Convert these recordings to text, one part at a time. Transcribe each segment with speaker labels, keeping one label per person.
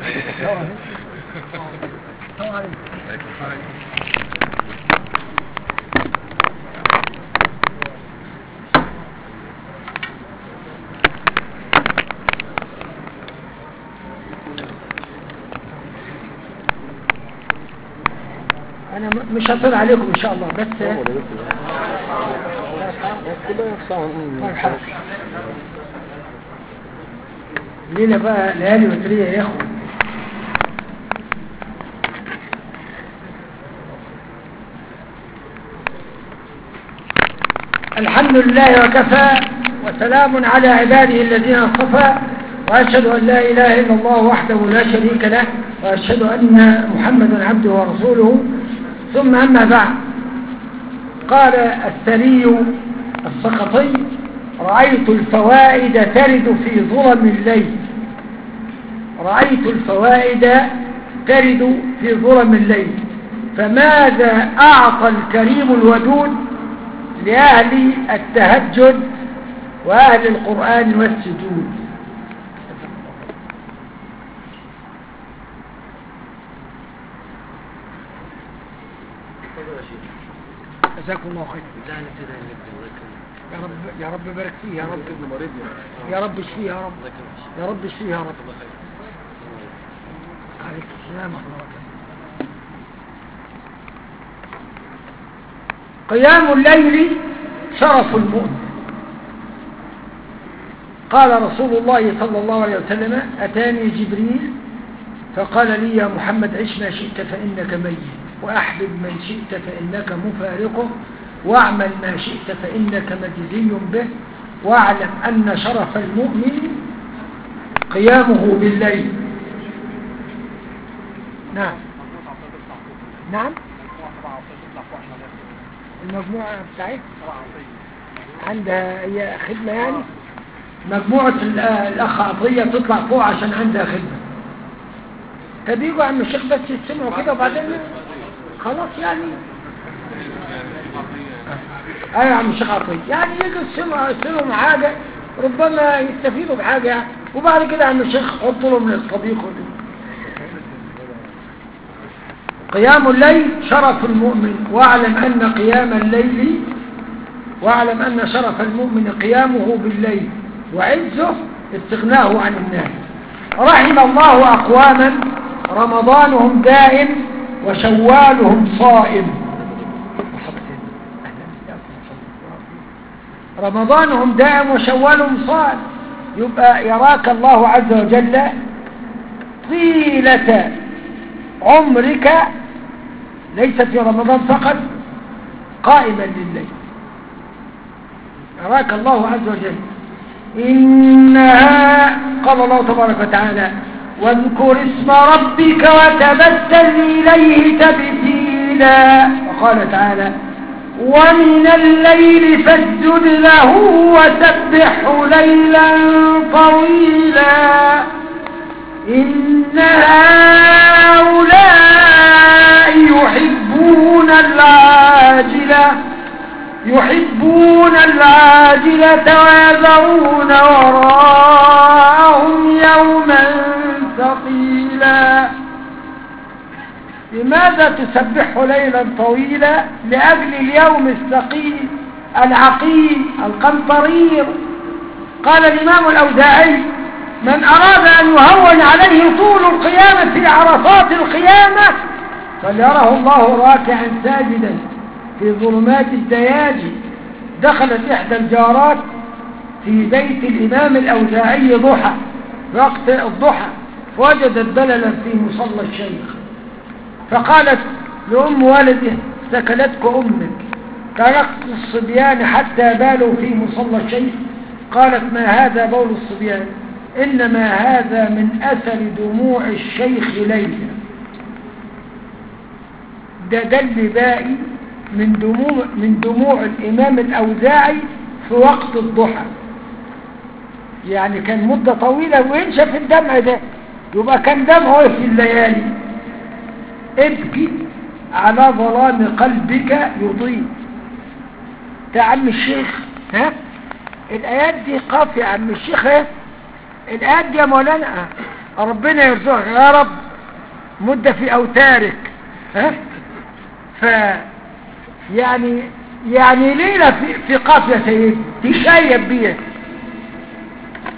Speaker 1: انا م- مش هطول عليكم ان شاء الله بس مرحبا ليلة بقى ليالي وترية يا اخوة الحمد لله وكفى وسلام على عباده الذين اصطفى وأشهد أن لا إله إلا الله وحده لا شريك له وأشهد أن محمدا عبده ورسوله ثم أما بعد قال الثري السقطي رأيت الفوائد ترد في ظلم الليل رأيت الفوائد ترد في ظلم الليل فماذا أعطى الكريم الودود لأهل التهجد وأهل القرآن والسجود جزاكم الله خير يا رب يا رب بارك فيه يا رب يا رب اشفيه يا رب يا رب اشفيه يا رب عليك السلام ورحمة الله وبركاته. قيام الليل شرف المؤمن قال رسول الله صلى الله عليه وسلم أتاني جبريل فقال لي يا محمد عش ما شئت فإنك ميت وأحبب من شئت فإنك مفارقه واعمل ما شئت فإنك مجزي به واعلم أن شرف المؤمن قيامه بالليل نعم نعم المجموعة بتاعتها عندها هي خدمة يعني مجموعة ال- الأخ عطية تطلع فوق عشان عندها خدمة طب يجوا عم الشيخ بس يستمعوا كده وبعدين خلاص يعني ايوه يا عم الشيخ عطية يعني يجوا يستمعوا يستمعوا مع حاجة ربما يستفيدوا بحاجة يعني وبعد كده يا عم الشيخ حط لهم الطبيخ ودي. قيام الليل شرف المؤمن واعلم أن قيام الليل واعلم أن شرف المؤمن قيامه بالليل وعزه استغناه عن الناس رحم الله أقواما رمضانهم دائم وشوالهم صائم رمضانهم دائم وشوالهم صائم يبقى يراك الله عز وجل طيلة عمرك ليس في رمضان فقط قائما لليل يراك الله عز وجل إنها قال الله تبارك وتعالى واذكر اسم ربك وتبتل إليه تبتيلا وقال تعالى ومن الليل فاسجد له وسبحه ليلا طويلا إن هؤلاء يحبون العاجلة يحبون العاجلة ويذرون وراءهم يوما ثقيلا لماذا تسبح ليلا طويلا لأجل اليوم الثقيل العقيم القنطرير قال الإمام الأوزاعي من أراد أن يهون عليه طول القيامة في عرفات القيامة فليره الله راكعا ساجدا في ظلمات الدياجي دخلت إحدى الجارات في بيت الإمام الأوزاعي ضحى وقت الضحى وجدت بللا في مصلى الشيخ فقالت لأم والده سكلتك أمك تركت الصبيان حتى بالوا في مصلى الشيخ قالت ما هذا بول الصبيان إنما هذا من أثر دموع الشيخ ليلى ده دل باقي من دموع, من دموع الإمام الأوزاعي في وقت الضحى يعني كان مدة طويلة وينشف الدمع ده يبقى كان دمعه في الليالي ابكي على ظلام قلبك يضيء ده عم الشيخ ها الآيات دي قاف يا عم الشيخ ها الآيات دي يا مولانا ربنا يرزقك يا رب مدة في أوتارك ها ف يعني يعني ليلة في, في قافية سيدي تشيب بيها ف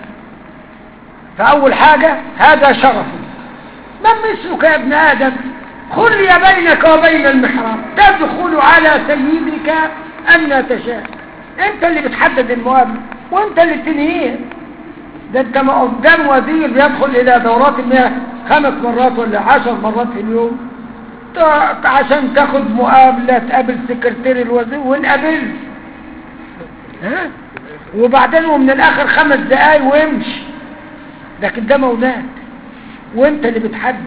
Speaker 1: فأول حاجة هذا شرف من مثلك يا ابن آدم خلي بينك وبين المحراب تدخل على سيدك أن تشاء انت اللي بتحدد المقابلة وانت اللي بتنهيها ده انت ما قدام وزير بيدخل الى دورات المياه خمس مرات ولا عشر مرات في اليوم تا- عشان تاخد مقابلة تقابل سكرتير الوزير ونقابل ها وبعدين ومن الاخر خمس دقايق وامشي لكن ده مولاك وانت اللي بتحدد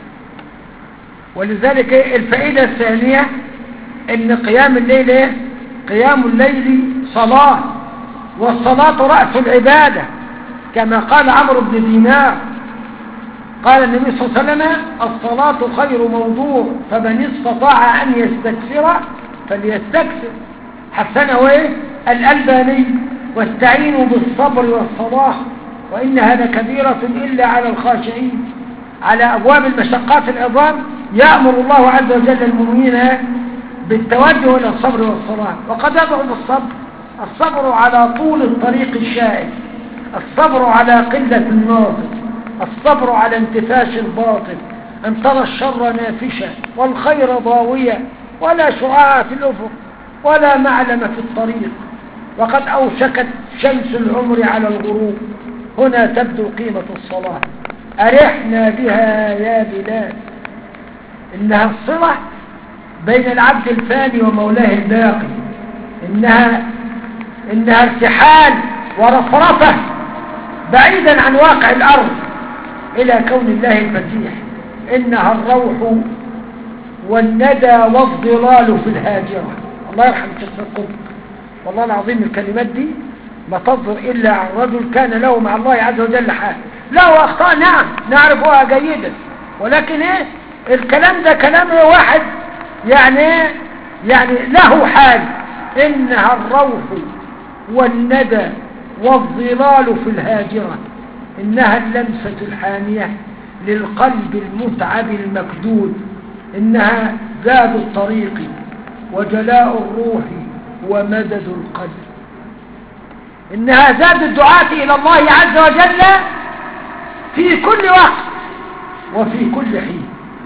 Speaker 1: ولذلك إيه الفائدة الثانية ان قيام الليل ايه قيام الليل صلاة والصلاة رأس العبادة كما قال عمرو بن دينار قال النبي صلى الله عليه وسلم الصلاة خير موضوع فمن استطاع أن يستكثر فليستكثر حسنه ايه الألباني واستعينوا بالصبر والصلاح وإنها لكبيرة إلا على الخاشعين على أبواب المشقات العظام يأمر الله عز وجل المؤمنين بالتوجه إلى الصبر والصلاة وقد يدعو بالصبر الصبر على طول الطريق الشائك الصبر على قلة الناظر الصبر على انتفاش الباطل أن ترى الشر نافشا والخير ضاويا ولا شعاع في الأفق ولا معلم في الطريق وقد أوشكت شمس العمر على الغروب هنا تبدو قيمة الصلاة أرحنا بها يا بلاد إنها الصلة بين العبد الفاني ومولاه الباقي إنها, إنها ارتحال ورفرفة بعيدا عن واقع الأرض إلى كون الله الفتيح إنها الروح والندى والضلال في الهاجرة الله يرحم شيخ القطب والله العظيم الكلمات دي ما تصدر إلا عن رجل كان له مع الله عز وجل حال له أخطاء نعم نعرفها جيدا ولكن إيه الكلام ده كلام واحد يعني إيه يعني له حال إنها الروح والندى والظلال في الهاجرة إنها اللمسة الحانية للقلب المتعب المكدود إنها زاد الطريق وجلاء الروح ومدد القلب إنها زاد الدعاة إلى الله عز وجل في كل وقت وفي كل حين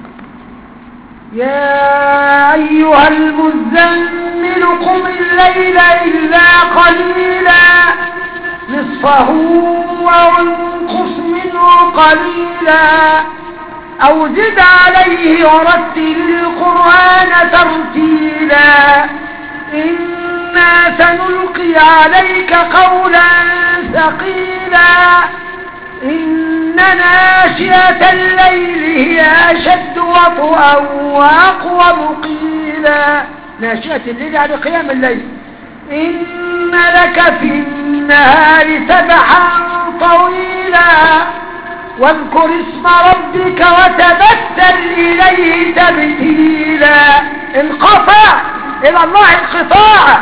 Speaker 1: يا أيها المزمل قم الليل إلا قليلا نصفه وانقص منه قليلا أو زد عليه ورتل القرآن ترتيلا إنا سنلقي عليك قولا ثقيلا إن ناشئة الليل هي أشد وطئا وأقوم قيلا ناشئة الليل يعني قيام الليل إن لك في النهار سبحا طويلا واذكر اسم ربك وتبتل إليه تبتيلا انقطع إلى الله انقطاعا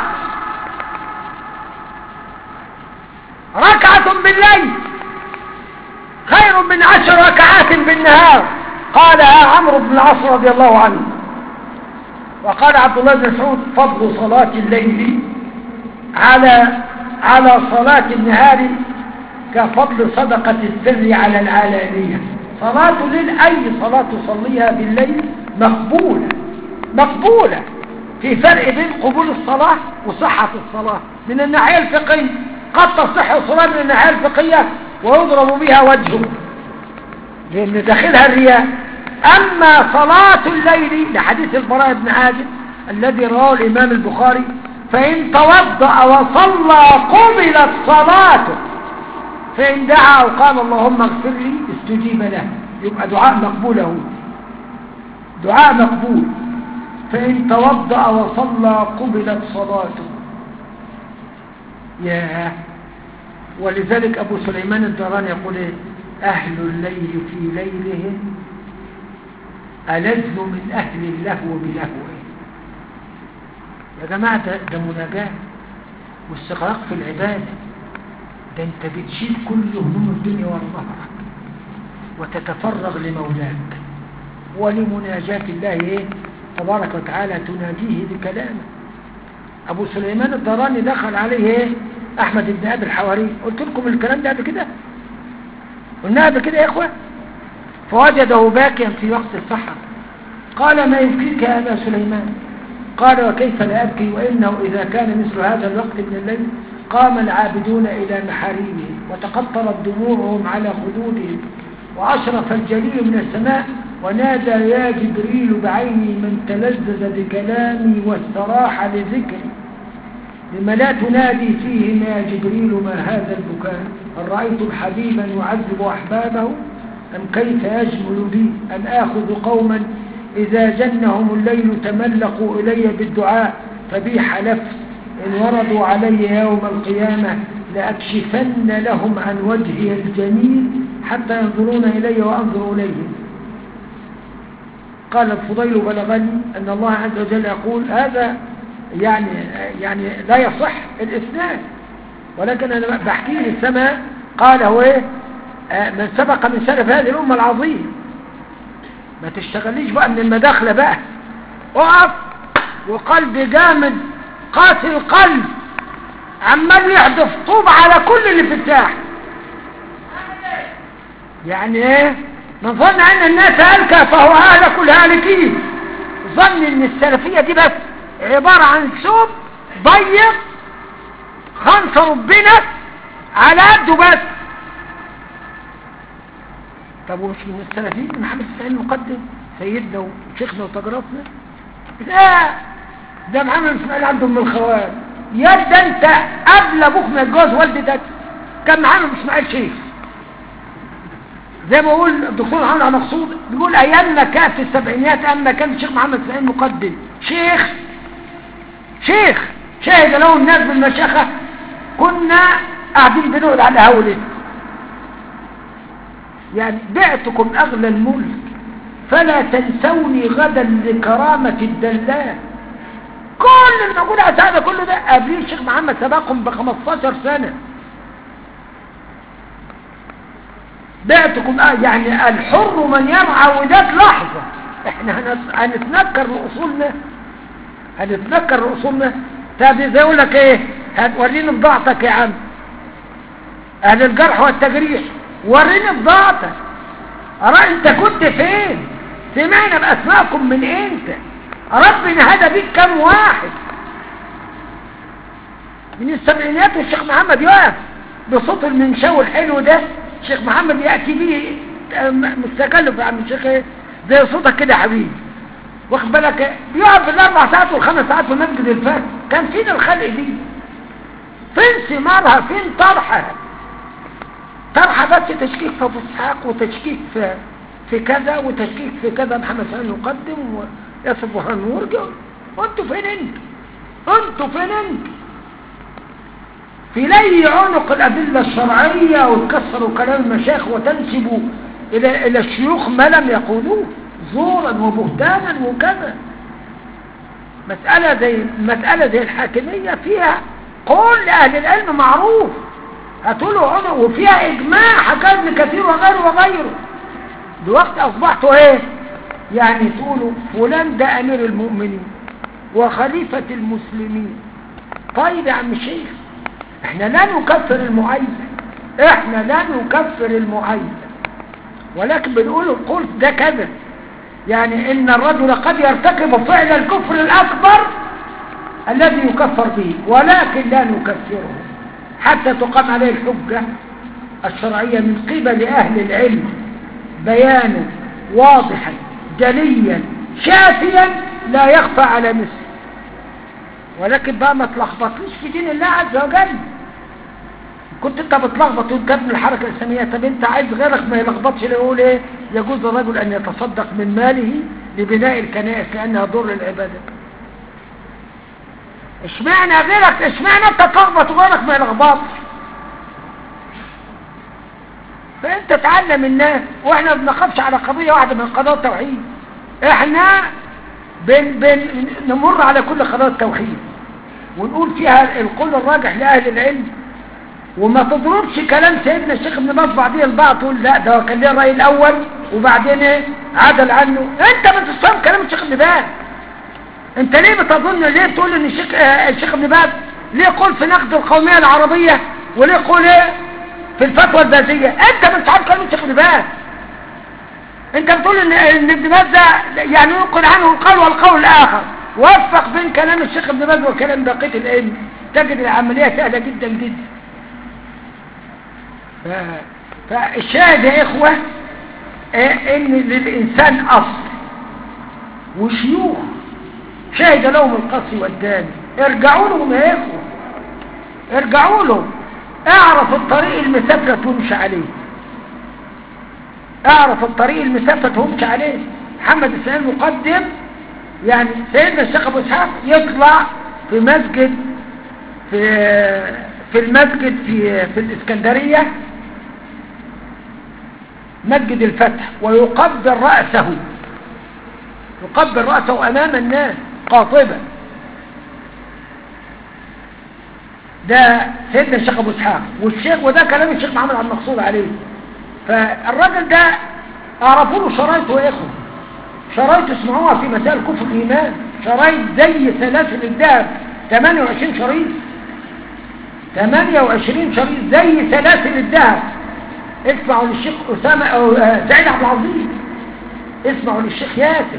Speaker 1: ركعة بالليل خير من عشر ركعات بالنهار قالها عمرو بن العاص رضي الله عنه وقال عبد الله بن مسعود فضل صلاة الليل على على صلاة النهار كفضل صدقة السر على العلانية صلاة الليل أي صلاة تصليها بالليل مقبولة مقبولة في فرق بين قبول الصلاة وصحة الصلاة من الناحية الفقهية قد تصح الصلاة من الناحية الفقهية ويضرب بها وجهه لأن داخلها الرياء أما صلاة الليل لحديث البراء بن عازب الذي رواه الإمام البخاري فإن توضأ وصلى قبلت صلاته فإن دعا أو قال اللهم اغفر لي استجيب له يبقى دعاء مقبول هو دعاء مقبول فإن توضأ وصلى قبلت صلاته ياه ولذلك أبو سليمان الدراني يقول إيه أهل الليل في ليلهم ألذ من أهل اللهو بلهوه يا جماعة ده, ده مناجاة واستغراق في العبادة ده انت بتشيل كل هموم الدنيا ورا ظهرك وتتفرغ لمولاك ولمناجاة الله إيه؟ تبارك وتعالى تناجيه بكلامه أبو سليمان الدراني دخل عليه إيه؟ أحمد بن أبي الحواري قلت لكم الكلام ده قبل كده قلنا قبل كده يا إخوة فوجده باكيا في وقت السحر قال ما يبكيك يا أبا سليمان قال وكيف لا أبكي وإنه إذا كان مثل هذا الوقت من الليل قام العابدون إلى محاريبهم وتقطرت دموعهم على خدودهم وأشرف الجليل من السماء ونادى يا جبريل بعيني من تلذذ بكلامي واستراح لذكري لما لا تنادي فيهما يا جبريل ما هذا البكاء هل رأيتم حبيبا يعذب أحبابه أم كيف يجمل بي أن آخذ قوما إذا جنهم الليل تملقوا إلي بالدعاء فبي حلفت إن وردوا علي يوم القيامة لأكشفن لهم عن وجهي الجميل حتى ينظرون إلي وأنظر إليهم قال الفضيل بلغني أن الله عز وجل يقول هذا يعني يعني لا يصح الإسناد ولكن أنا بحكي للسماء قال هو إيه من سبق من سلف هذه الأمة العظيم ما تشتغليش بقى من المداخلة بقى اقف وقلب جامد قاسي القلب عمال يحدف طوب على كل اللي في الساحة يعني ايه من ظن ان الناس هلكة فهو اهلك الهالكين ظن ان السلفية دي بس عبارة عن ثوب ضيق خمس ربنا على قده بس طب ومش من السلفيين محمد السعيد المقدم سيدنا وشيخنا وتجربنا لا ده محمد اسماعيل عنده من الخوال يا ده انت قبل ابوك ما يتجوز والدتك كان محمد اسماعيل شيخ زي ما بقول الدكتور محمد مقصود بيقول ايام ما كان في السبعينيات اما كان الشيخ محمد اسماعيل مقدم شيخ شيخ شاهد له الناس بالمشيخه كنا قاعدين بنقعد على هولة يعني بعتكم اغلى الملك فلا تنسوني غدا لكرامة الدلال كل الموجود على هذا كله ده قبليه الشيخ محمد سبقهم ب 15 سنة بعتكم آه يعني الحر من يرعى ودات لحظة احنا هنتنكر لأصولنا هنتنكر لأصولنا طب زي يقول لك ايه هتوريني بضاعتك يا عم اهل الجرح والتجريح وريني بضاعتك ارى انت كنت فين سمعنا باسمائكم من امتى ربنا هدى بيك كم واحد من السبعينيات الشيخ محمد يقف بصوت المنشاو الحلو ده الشيخ محمد يأتي به مستكلف يا عم الشيخ ايه زي صوتك كده يا حبيبي واخد بالك بيقف الاربع ساعات والخمس ساعات في مسجد الفجر كان فين الخلق دي فين ثمارها فين طرحها طرحها بس تشكيك في ابو اسحاق وتشكيك في في كذا وتشكيك في كذا محمد سعيد يقدم وياسف وهنور وانتوا فين انتوا انتوا فين انتوا في لي عنق الأدلة الشرعية وتكسروا كلام المشايخ وتنسبوا إلى, إلى الشيوخ ما لم يقولوه زورا وبهتانا وكذا مسألة زي مسألة زي الحاكمية فيها كل أهل العلم معروف هتقولوا عنق وفيها إجماع حكى ابن كثير وغيره وغيره دلوقتي أصبحتوا إيه يعني تقولوا فلان ده أمير المؤمنين وخليفة المسلمين طيب يا عم الشيخ احنا لا نكفر المعين احنا لا نكفر المعين ولكن بنقول القول ده كذا يعني ان الرجل قد يرتكب فعل الكفر الاكبر الذي يكفر به ولكن لا نكفره حتى تقام عليه الحجة الشرعية من قبل اهل العلم بيانه واضحا جليا شافيا لا يخفى على مثله ولكن بقى ما تلخبطليش في دين الله عز وجل كنت انت بتلخبط وتجيب الحركة الإسلامية طب انت عايز غيرك ما يلخبطش يقول ايه يجوز الرجل ان يتصدق من ماله لبناء الكنائس لانها ضر العبادة اشمعنى غيرك اشمعنى انت تلخبط وغيرك ما يلخبطش فانت تعلم الناس واحنا ما بنخافش على قضية واحدة من قضايا التوحيد احنا بن بن نمر على كل قضايا التوحيد ونقول فيها القول الراجح لأهل العلم وما تضربش كلام سيدنا الشيخ ابن باز بعدين البعض تقول لا ده كان ليه الرأي الأول وبعدين ايه عدل عنه انت ما تفهم كلام الشيخ ابن باز انت ليه بتظن ليه بتقول ان الشيخ آه الشيخ ابن باز ليه يقول في نقد القومية العربية وليه يقول ايه في الفتوى الذاتية انت ما تفهم كلام الشيخ ابن باز انت بتقول ان ان ابن باز ده يعني ينقل عنه القول والقول الاخر وفق بين كلام الشيخ ابن باز وكلام بقيه الائمه تجد العمليه سهله جدا جدا ف... فالشاهد يا اخوه اه ان للانسان اصل وشيوخ شهد لهم القصي والداني ارجعوا لهم يا اخوه ارجعوا لهم اعرف الطريق المسافره تمشي عليه اعرف الطريق المسافة تهمش عليه محمد السلام مقدم يعني سيدنا الشيخ ابو اسحاق يطلع في مسجد في في المسجد في في الاسكندرية مسجد الفتح ويقبل رأسه يقبل رأسه امام الناس قاطبة ده سيدنا الشيخ ابو اسحاق والشيخ وده كلام الشيخ محمد عبد المقصود عليه فالراجل ده اعرفوا له شرايطه يا اخوه شرايط اسمعوها في مسائل كفر الايمان شرايط زي سلاسل الذهب 28 شريط 28 شريط زي سلاسل الذهب اسمعوا للشيخ اسامه او سعيد عبد العظيم اسمعوا للشيخ ياسر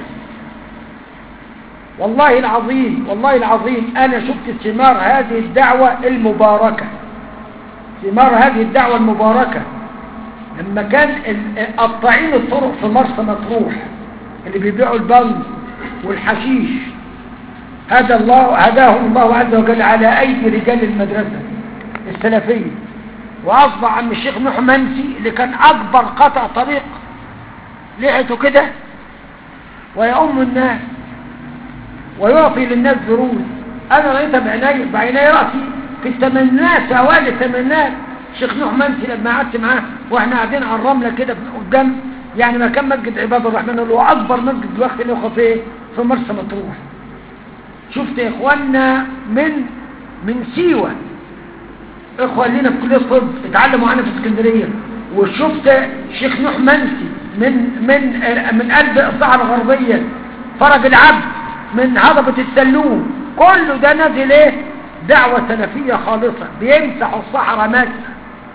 Speaker 1: والله العظيم والله العظيم انا شفت ثمار هذه الدعوه المباركه ثمار هذه الدعوه المباركه لما كان قطاعين الطرق في مرسى مطروح اللي بيبيعوا البن والحشيش هذا الله هداهم الله عز وجل على ايدي رجال المدرسه السلفيه واصبح عم الشيخ نوح منسي اللي كان اكبر قطع طريق لحيته كده ويؤم الناس ويعطي للناس دروس انا رايتها بعيني بعيني راسي في الثمانينات في اوائل الثمانينات الشيخ نوح منسي لما قعدت معاه واحنا قاعدين على الرمله كده قدام يعني مكان مسجد عباد الرحمن اللي هو اكبر مسجد دلوقتي اللي هو في في مرسى مطروح شفت يا اخواننا من من سيوه اخوه لينا في كليه الطب اتعلموا معانا في اسكندريه وشفت شيخ نوح منسي من من من قلب الصحراء الغربيه فرج العبد من هضبه السلوم كله ده نازل ايه دعوه سلفيه خالصه بيمسحوا الصحراء مسح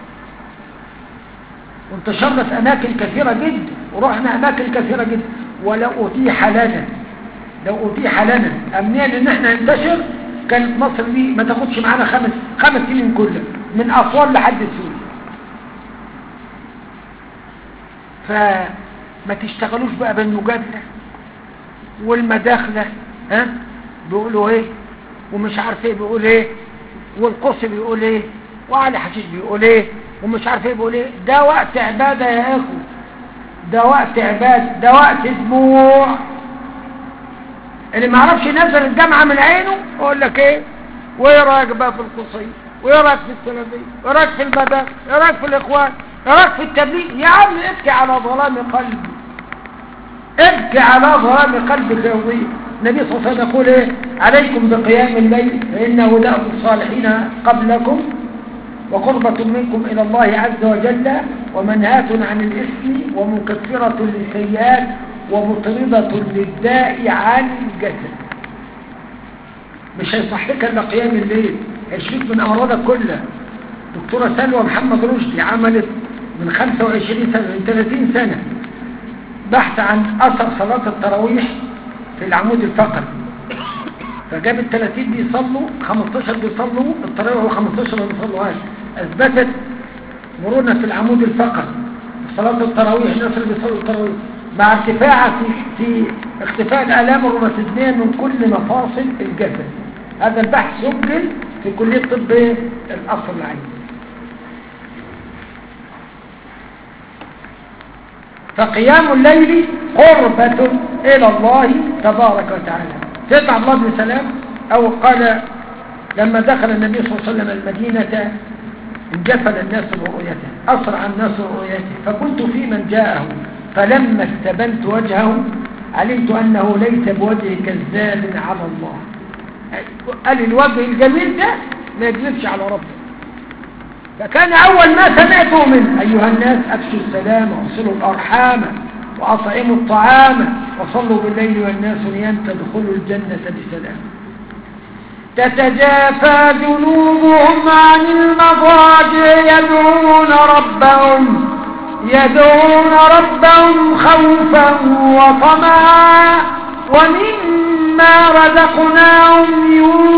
Speaker 1: وانتشرنا في اماكن كثيرة جدا ورحنا اماكن كثيرة جدا ولو اتيح لنا لو اتيح لنا امنيا ان احنا ننتشر كانت مصر دي ما تاخدش معانا خمس خمس سنين كلها من اسوان لحد سوريا فما تشتغلوش بقى بالمجادله والمداخله ها بيقولوا ايه ومش عارف ايه بيقول ايه والقص بيقول ايه وعلي حشيش بيقول ايه ومش عارف ايه بيقول ايه ده وقت عبادة يا اخو ده وقت عبادة ده وقت دموع اللي ما عرفش ينزل الجامعة من عينه يقول لك ايه وايه رايك بقى في القصية وايه رايك في السلفية وايه رايك في البدر ايه رايك في الاخوان ايه رايك في التبليغ يا عم ابكي على ظلام قلبي ابكي على ظلام قلبك يا وضيع النبي صلى الله عليه وسلم يقول ايه عليكم بقيام الليل فإنه دأب الصالحين قبلكم وقربة منكم إلى الله عز وجل ومنهاة عن الإثم ومكفرة للسيئات ومطردة للداء عن الجسد مش هيصحك إلا قيام الليل هيشفيك من أمراضك كلها دكتورة سلوى محمد رشدي عملت من 25 سنة من 30 سنة بحث عن أثر صلاة التراويح في العمود الفقري فجاب ال 30 بيصلوا 15 بيصلوا التراويح و15 ما بيصلوهاش اثبتت مرونه في العمود الفقري صلاه التراويح الناس اللي بيصلوا التراويح مع ارتفاع في في اختفاء الالام الروماتيزميه من كل مفاصل الجسد هذا البحث سجل في كليه طب القصر العيني فقيام الليل قربة إلى الله تبارك وتعالى سيدنا عبد الله بن سلام أو قال لما دخل النبي صلى الله عليه وسلم المدينة انجفل الناس برؤيته أسرع الناس برؤيته فكنت في من جاءه فلما استبنت وجهه علمت أنه ليس بوجه كذاب على الله قال الوجه الجميل ده ما يكذبش على ربه فكان أول ما سمعته من أيها الناس أفشوا السلام وأصلوا الأرحام وأطعموا الطعام وصلوا بالليل والناس نيام تدخلوا الجنة بسلام تتجافى جنوبهم عن المضاجع يدعون ربهم يدعون ربهم خوفا وطمعا ومما رزقناهم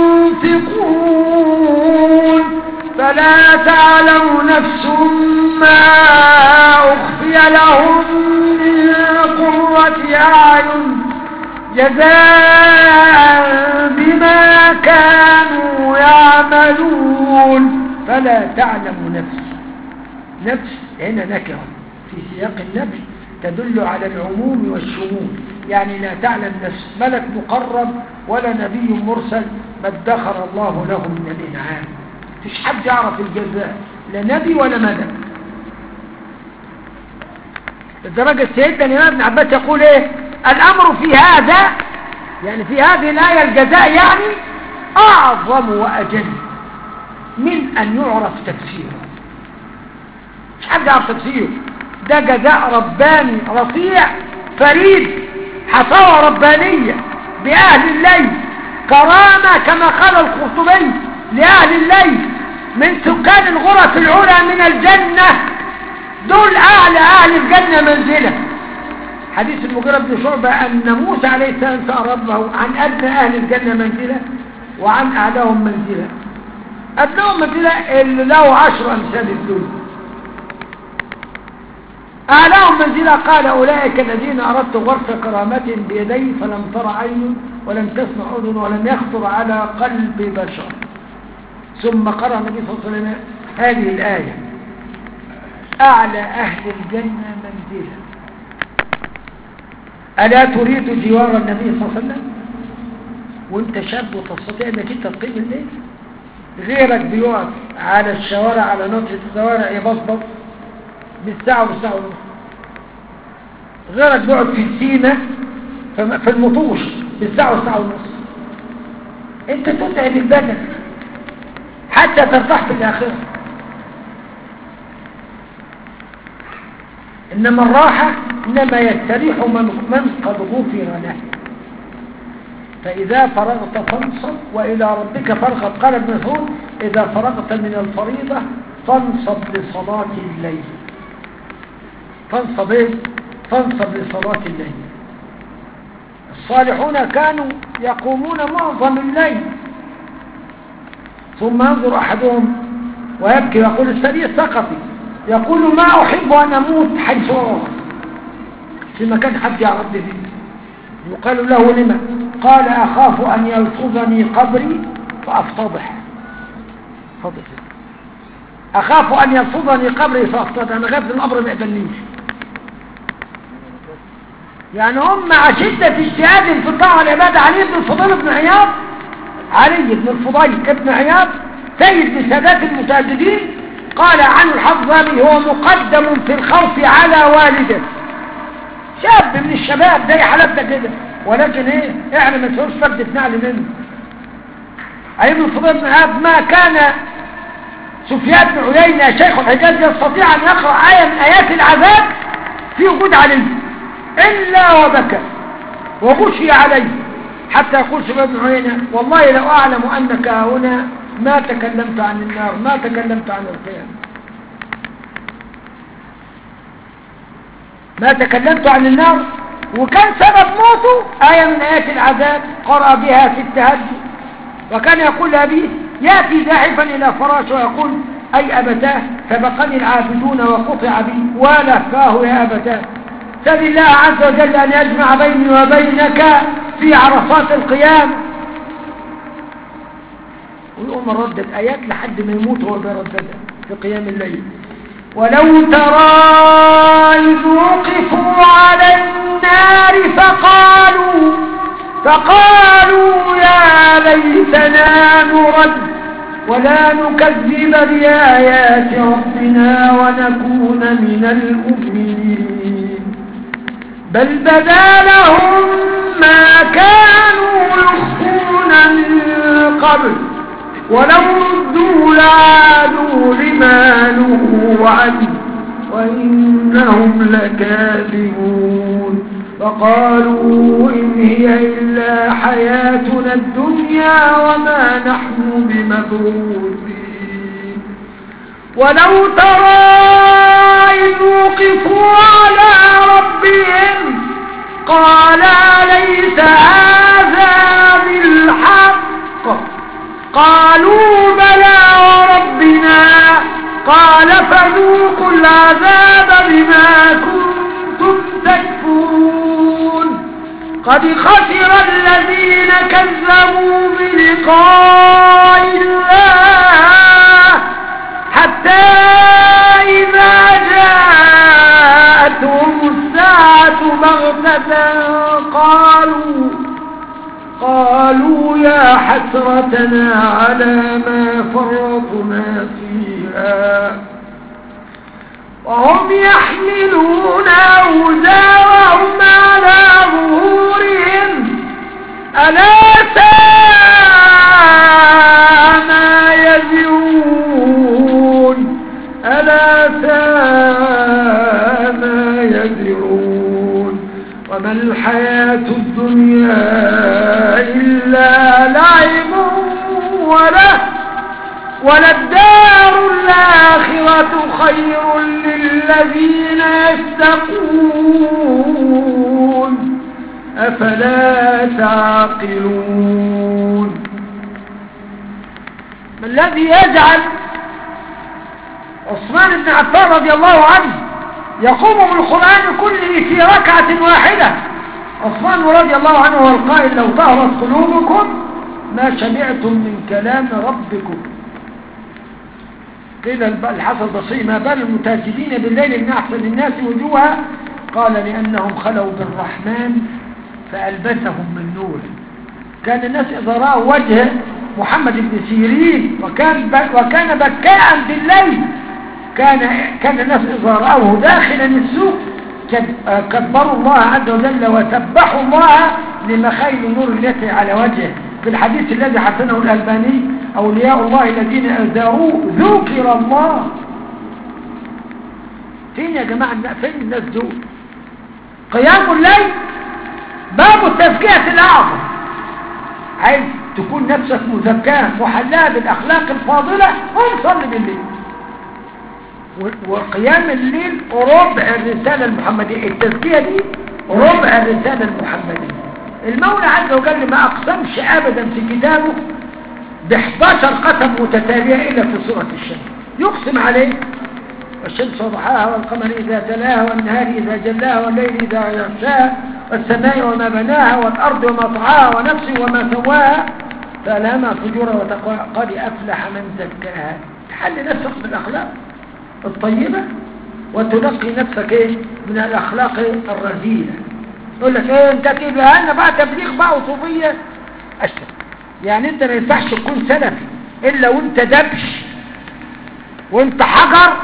Speaker 1: ينفقون فلا تعلم نفس ما أخفي لهم من قرة أعين جزاء بما كانوا يعملون فلا تعلم نفس نفس هنا نكرة في سياق النفس تدل على العموم والشمول يعني لا تعلم نفس ملك مقرب ولا نبي مرسل ما ادخر الله له من الإنعام فيش حد يعرف الجزاء لا نبي ولا ملك لدرجة سيدنا الإمام ابن عباس يقول ايه الأمر في هذا يعني في هذه الآية الجزاء يعني أعظم وأجل من أن يعرف تفسيره مش حد يعرف تفسيره ده جزاء رباني رفيع فريد حصوة ربانية بأهل الليل كرامة كما قال القرطبي لأهل الليل من سكان الغرف العلى من الجنة دول أعلى أهل الجنة منزلة حديث المغيرة بن شعبة أن موسى عليه السلام سأل ربه عن أدنى أهل الجنة منزلة وعن أعلاهم منزلة أدناهم منزلة اللي له عشر أمثال الدنيا أعلاهم منزلة قال أولئك الذين أردت غرس كرامة بيدي فلم تر عين ولم تسمع أذن ولم يخطر على قلب بشر ثم قرأ النبي صلى الله عليه وسلم هذه الآية أعلى أهل الجنة منزلة ألا تريد جوار النبي صلى الله عليه وسلم وانت شاب وتستطيع انك انت تقيم الليل غيرك بيقعد على الشوارع على نطرة الشوارع يبصبص بالساعة والساعة ونص غيرك بيقعد في السينة في المطوش بالساعة والساعة ونص انت تتعب البدن حتى ترتاح في الآخرة إنما الراحة إنما يستريح من, من قد غفر له فإذا فرغت فانصب وإلى ربك فارغب قال ابن مسعود إذا فرغت من الفريضة فانصب لصلاة الليل فانصب إيه؟ فانصب لصلاة الليل الصالحون كانوا يقومون معظم الليل ثم ينظر أحدهم ويبكي ويقول السريع الثقفي يقول ما أحب أن أموت حيث أرى في مكان حد يعرف به يقال له لما قال أخاف أن يلفظني قبري فأفتضح فضح أخاف أن يلفظني قبري فأفتضح أنا غير الأمر ما يقبلنيش يعني هم مع شدة اجتهاد في الطاعة والعبادة علي بن الفضيل بن عياض علي بن الفضيل ابن عياض سيد من سادات المتعددين قال عن الحظامي هو مقدم في الخوف على والده شاب من الشباب زي حالتنا كده ولكن ايه يعني ما تقولش فردة نعل منه ايضا الفضيل بن عياض ما كان سفيان بن عيينة شيخ الحجاز يستطيع ان يقرأ آية من آيات العذاب في وجود علي إلا وبكى وغشي عليه حتى يقول سفيان بن عيينة والله لو أعلم أنك هنا ما تكلمت عن النار ما تكلمت عن القيامة ما تكلمت عن النار وكان سبب موته آية من آيات العذاب قرأ بها في التهجد وكان يقول لأبيه يأتي زاحفا إلى فراشه ويقول أي أبتاه سبقني العابدون وقطع بي ولكاه يا أبتاه سل الله عز وجل أن يجمع بيني وبينك في عرفات القيامة ويقوم ردد آيات لحد ما يموت هو بيرددها في قيام الليل ولو ترى إذ وقفوا على النار فقالوا فقالوا يا ليتنا نرد ولا نكذب بآيات ربنا ونكون من المؤمنين بل بدا لهم ما كانوا يخفون من قبل ولو ردوا لعادوا لما نهوا عنه وإنهم لكاذبون فقالوا إن هي إلا حياتنا الدنيا وما نحن بمبعوثين ولو ترى إذ وقفوا على ربهم قال ليس هذا بالحق قالوا بلى وربنا قال فذوقوا العذاب بما كنتم تكفرون قد خسر الذين كذبوا بلقاء الله حتى إذا جاءتهم الساعة بغتة قالوا قالوا يا حسرتنا على ما فرطنا فيها وهم يحملون أوزارهم على ظهورهم ألا ساء ما يزرون ألا ساء ما يزرون وما الحياة الدنيا إلا لعب وله وللدار الآخرة خير للذين يتقون أفلا تعقلون ما الذي يجعل عثمان بن عفان رضي الله عنه يقوم بالقرآن كله في ركعة واحدة عثمان رضي الله عنه هو القائل لو طهرت قلوبكم ما شبعتم من كلام ربكم قيل الحسن البصري ما بال المتاجدين بالليل من أحسن الناس وجوها قال لأنهم خلوا بالرحمن فألبسهم من نور كان الناس إذا رأوا وجه محمد بن سيرين وكان وكان بكاء بالليل كان كان الناس إذا رأوه داخلا السوق كبروا الله عز وجل وسبحوا الله لمخيل النور التي على وجهه في الحديث الذي حسنه الألباني أولياء الله الذين أزاروه ذكر الله فين يا جماعة فين الناس دول قيام الليل باب التزكية الأعظم عايز تكون نفسك مزكاة محلاة بالأخلاق الفاضلة قم صلي بالليل وقيام الليل ربع الرسالة المحمدية التزكية دي ربع الرسالة المحمدية المولى عز وجل ما أقسمش أبدا في كتابه ب 11 قسم متتالية إلا في سورة الشمس يقسم عليه والشمس وضحاها والقمر إذا تلاها والنهار إذا جلاها والليل إذا يغشاها والسماء وما بناها والأرض وما طعاها ونفس وما سواها فألهمها فجورا وتقوى قد أفلح من زكاها تحل نفسك بالأخلاق الطيبة وتنقي نفسك إيه من الأخلاق الرذيلة يقول لك ايه انت كده انا بقى تبليغ بقى وصوفية اشتر يعني انت ما ينفعش تكون سلفي الا وانت دبش وانت حجر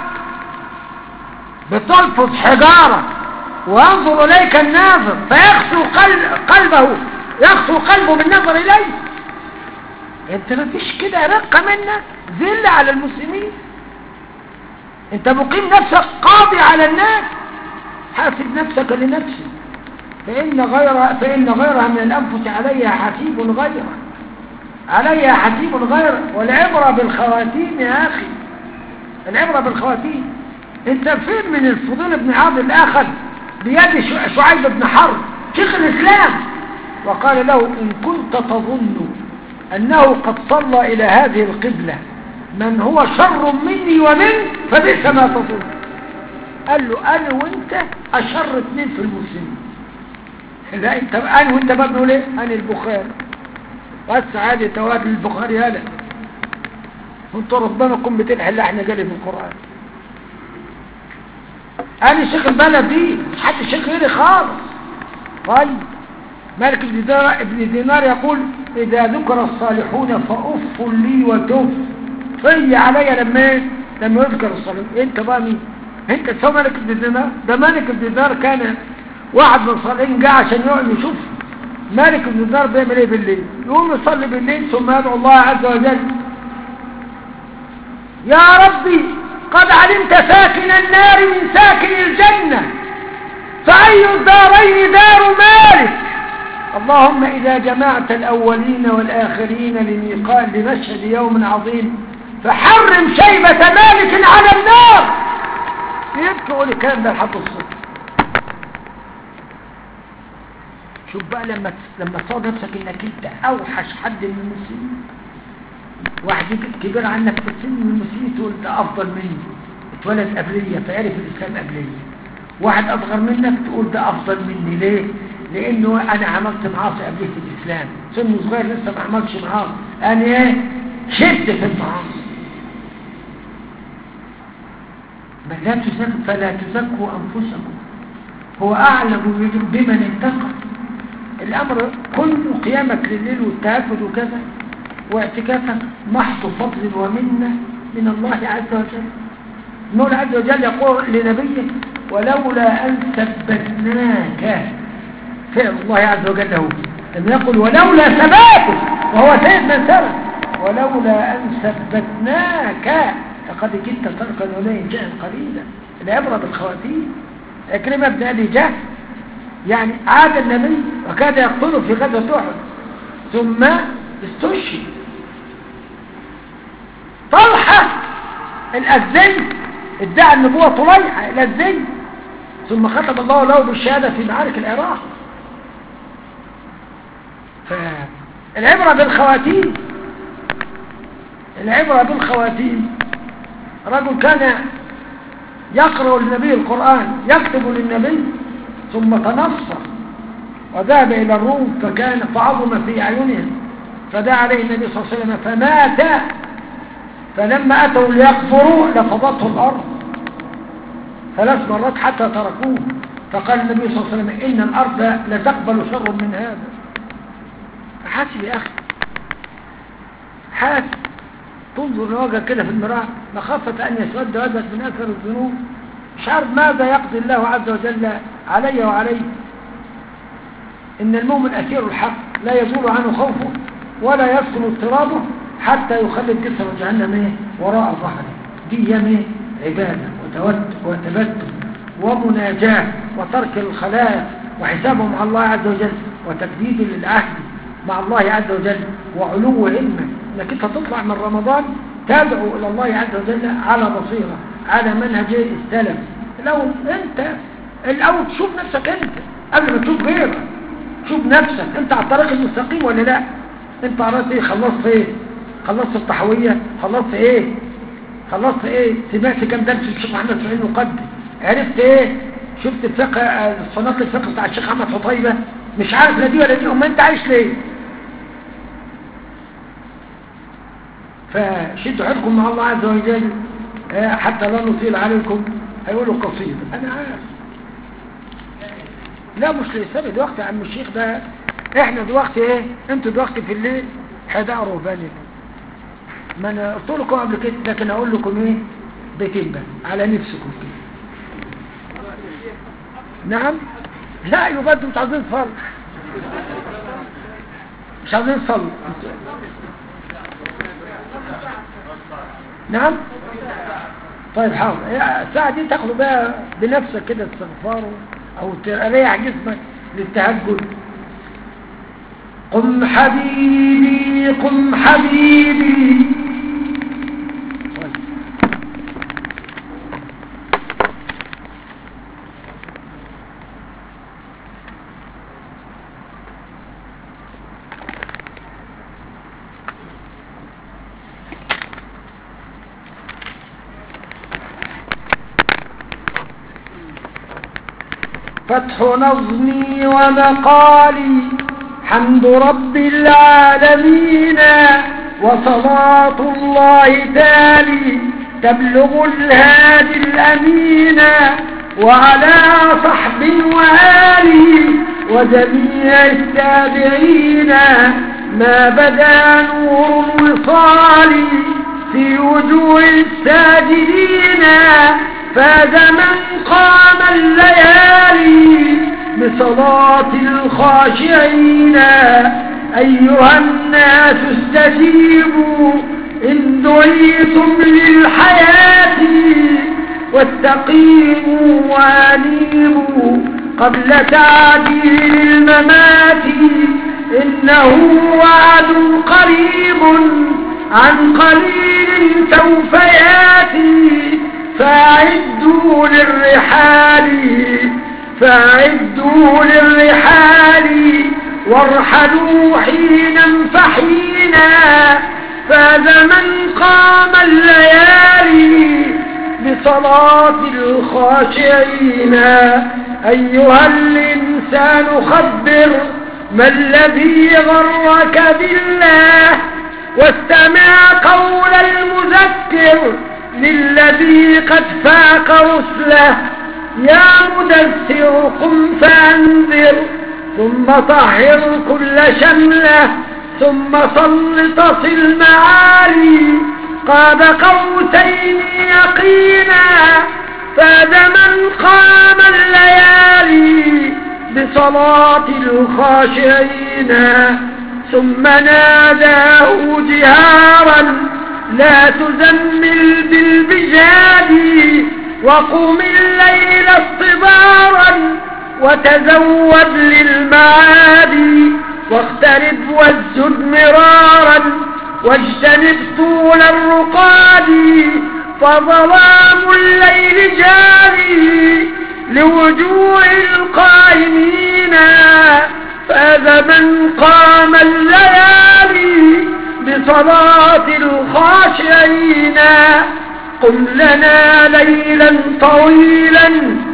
Speaker 1: بتلفظ حجارة وينظر اليك الناظر فيخسو قلب قلبه يخسو قلبه بالنظر اليك انت ما فيش كده رقة منك ذل على المسلمين انت مقيم نفسك قاضي على الناس حاسب نفسك لنفسك فإن غيرها فإن غيرها من الأنفس عليها حسيب غيره عليها حسيب غيره والعبرة بالخواتيم يا أخي العبرة بالخواتيم انت فين من الفضيل بن عبد الآخر بيد شعيب بن حرب شيخ الإسلام وقال له إن كنت تظن أنه قد صلى إلى هذه القبلة من هو شر مني ومنك فبئس ما تظن قال له أنا وانت أشر اثنين في المسلمين لا انت انا وانت بقى بنقول ايه انا البخاري بس عادي تواد البخاري هلا وانت ربما تكون بتلحق اللي احنا جالي في القرآن انا شيخ البلد دي مش حد شيخ غيري خالص طيب مالك ابن دينار, ابن دينار يقول اذا ذكر الصالحون فاف لي وتف في علي لما ايه لما يذكر الصالحون انت بقى مين انت تسوى مالك ابن دينار ده مالك ابن دينار كان واحد من الصالحين جاء عشان يقعد يشوف مالك بن الدار بيعمل ايه بالليل يقوم يصلي بالليل ثم يدعو الله عز وجل يا ربي قد علمت ساكن النار من ساكن الجنة فأي الدارين دار مالك اللهم إذا جمعت الأولين والآخرين لميقات لمشهد يوم عظيم فحرم شيبة مالك على النار يبكي يقول الكلام ده لحد الصبح شوف بقى لما لما تصور نفسك انك انت اوحش حد من المسلمين واحد كبير عنك في السن من المسلمين تقول ده افضل مني اتولد قبليه فعرف الاسلام قبليه واحد اصغر منك تقول ده افضل مني ليه لانه انا عملت معاصي قبليه في الاسلام سنه صغير لسه ما عملش معاصي انا ايه شدت في المعاصي بل لا تزكوا فلا تزكوا انفسكم هو اعلم بمن اتقى الامر كله قيامك لليل والتهجد وكذا واعتكافك محض فضل ومنه من الله عز وجل المولى عز وجل يقول لنبيه ولولا ان ثبتناك فعل الله عز وجل هو لم يقل ولولا ثباته وهو سيد من ثبت ولولا ان ثبتناك لقد كنت تركن اليه شيئا قليلا العبره بالخواتيم اكرمه بن ابي جهل يعني عاد النبي وكاد يقتله في غزوه احد ثم استشهد طلحه الازدي ادعى النبوه طليحه الازدي ثم ختم الله له بالشهاده في معارك العراق فالعبره بالخواتيم العبره بالخواتيم رجل كان يقرأ للنبي القرآن يكتب للنبي ثم تنصر وذهب إلى الروم فكان فعظم في أعينهم فدعا عليه النبي صلى الله عليه وسلم فمات فلما أتوا ليكفروا لفضته الأرض ثلاث مرات حتى تركوه فقال النبي صلى الله عليه وسلم إن الأرض لا تقبل شر من هذا حاسب يا أخي حاسب تنظر لوجهك كده في المراء مخافة أن يسود وجهك من أثر الذنوب مش عارف ماذا يقضي الله عز وجل علي وعليك إن المؤمن أسير الحق لا يزول عنه خوفه ولا يسكن اضطرابه حتى يخلد جسر جهنم إيه؟ وراء ظهره دي يمين عبادة وتبتل ومناجاة وترك الخلايا وحسابه مع الله عز وجل وتجديد للعهد مع الله عز وجل وعلو همه انك انت تطلع من رمضان تدعو الى الله عز وجل على بصيرة على منهج السلف لو انت الاول تشوف نفسك انت قبل ما تشوف غيرك شوف نفسك انت على الطريق المستقيم ولا لا انت عرفت ايه خلصت ايه خلصت الطحوية خلصت ايه خلصت ايه سمعت كم درس الشيخ محمد سعيد مقدم عرفت ايه شفت الفقه صناعة الفقه بتاع الشيخ احمد حطيبة مش عارف لا دي ولا دي امال انت عايش ليه فشدوا حيلكم مع الله عز وجل حتى لا نطيل عليكم هيقولوا قصيدة انا عارف لا مش لسبب دلوقتي يا عم الشيخ ده احنا دلوقتي ايه انتوا دلوقتي في الليل حداء رهباني ما انا قلت لكم قبل كده لكن اقول لكم ايه بيتين بس على نفسكم كده نعم لا يبقى انتوا مش عايزين تصلوا مش عايزين تصلوا نعم طيب حاضر الساعة دي تاخدوا بقى بنفسك كده استغفار او تريح جسمك للتهجد قم حبيبي قم حبيبي فتح نظمي ومقالي حمد رب العالمين وصلاة الله تالي تبلغ الهادي الأمين وعلى صحب وآله وجميع التابعين ما بدا نور الوصال في وجوه الساجدين فاز من قام الليالي بصلاة الخاشعين أيها الناس استجيبوا إن دعيتم للحياة واستقيموا وانيبوا قبل تعجيل الممات إنه وعد قريب عن قليل سوف ياتي فأعدوا للرحال فأعدوا للرحال وارحلوا حينا فحينا فاز من قام الليالي بصلاة الخاشعين أيها الإنسان خبر ما الذي غرك بالله واستمع قول المذكر للذي قد فاق رسله يا مدثر قم فانذر ثم طهر كل شمله ثم صل تصل معالي قاب قوسين يقينا فاد من قام الليالي بصلاة الخاشعين ثم ناداه جهارا لا تزمل بالبجاد وقم الليل اصطبارا وتزود للمعاد واقترب واسجد مرارا واجتنب طول الرقاد فظلام الليل جاري لوجوه القائمين فاز من قام الليالي بصلاة الخاشعين قم لنا ليلا طويلا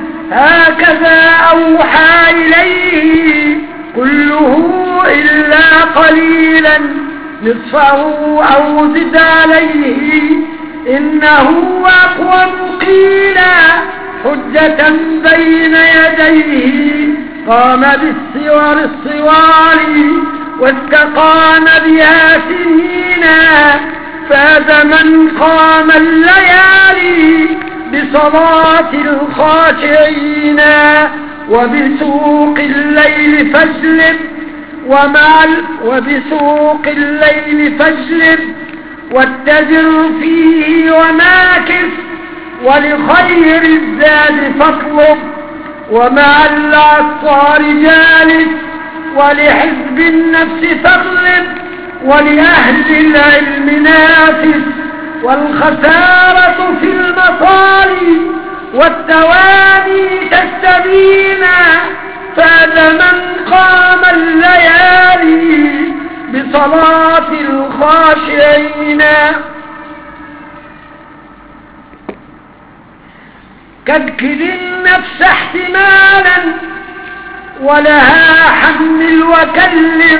Speaker 1: هكذا أوحى إليه كله إلا قليلا نصفه أو زد عليه إنه أقوم قيلا حجة بين يديه قام بالسور الصوار واستقام بها سنينا فاز من قام الليالي بصلاة الخاشعين وبسوق الليل فاجلب ومع ال... وبسوق الليل فاجلب واتجر فيه وماكث ولخير الزاد فاطلب ومع العصار جالس ولحزب النفس فاغلب ولأهل العلم نافس والخسارة في المصاري والتواني تستبينا فاز من قام الليالي بصلاة الخاشعين كدكد النفس احتمالا ولها حمل وكلف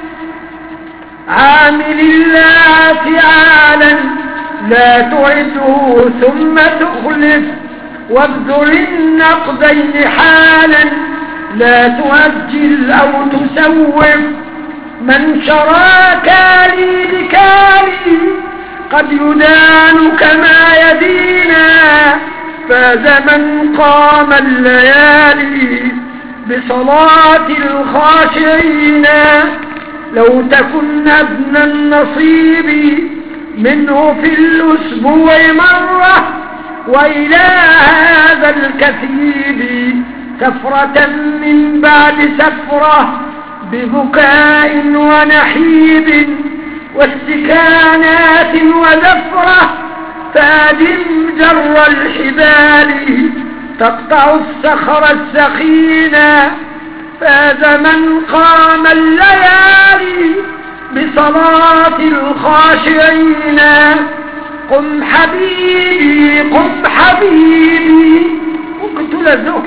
Speaker 1: عامل الله تعالى لا تعده ثم تخلف وابذل النقدين حالا لا تؤجل أو تسوف من شراك لي بكالي قد يدان كما يدينا فاز من قام الليالي بصلاة الخاشعين لو تكن ابن النصيب منه في الأسبوع مرة وإلى هذا الكثيب سفرة من بعد سفرة ببكاء ونحيب واستكانات وزفرة فادم جر الحبال تقطع الصخر السخينة فاز من قام الليالي بصلاة الخاشعين قم حبيبي قم حبيبي ممكن تلزق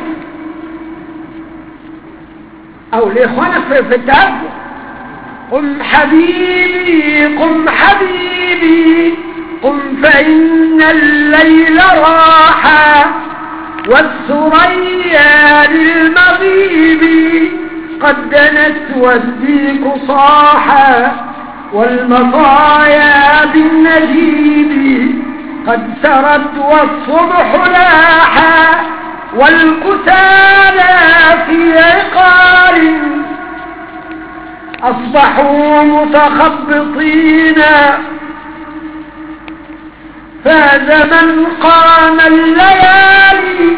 Speaker 1: او لاخوانك في التهجد قم حبيبي قم حبيبي قم فإن الليل راحا والثريا للمغيب قد دنت والديك صاحا والمطايا بالنجيب قد سرت والصبح لاحا والكتالى في عقال أصبحوا متخبطين فاز من قام الليالي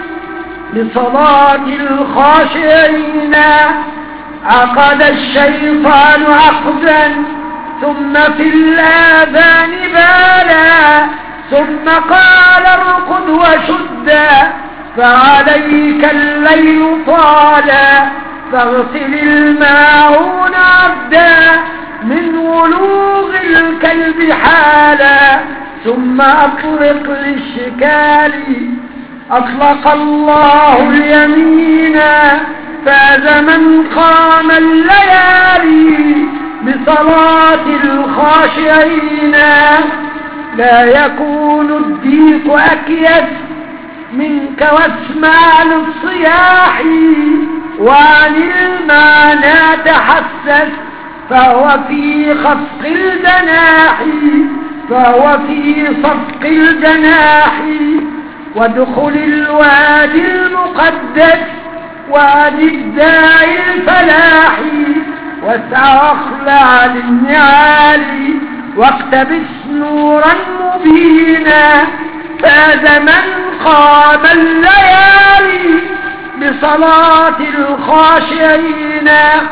Speaker 1: لصلاة الخاشعين عقد الشيطان عقدا ثم في الآذان بالا ثم قال ارقد وشدا فعليك الليل طالا فاغسل الماعون عبدا من ولوغ الكلب حالا ثم أطلق للشكال أطلق الله اليمين فاز من قام الليالي بصلاة الخاشعين لا يكون الديك أكيد منك واسمع للصياح وعن المعنى تحسس فهو في خفق الجناح فهو في صفق الجناح وادخل الوادي المقدس وادي الداعي الفلاح واسع واخلع للنعال واقتبس نورا مبينا فاز من قام الليالي بصلاة الخاشعين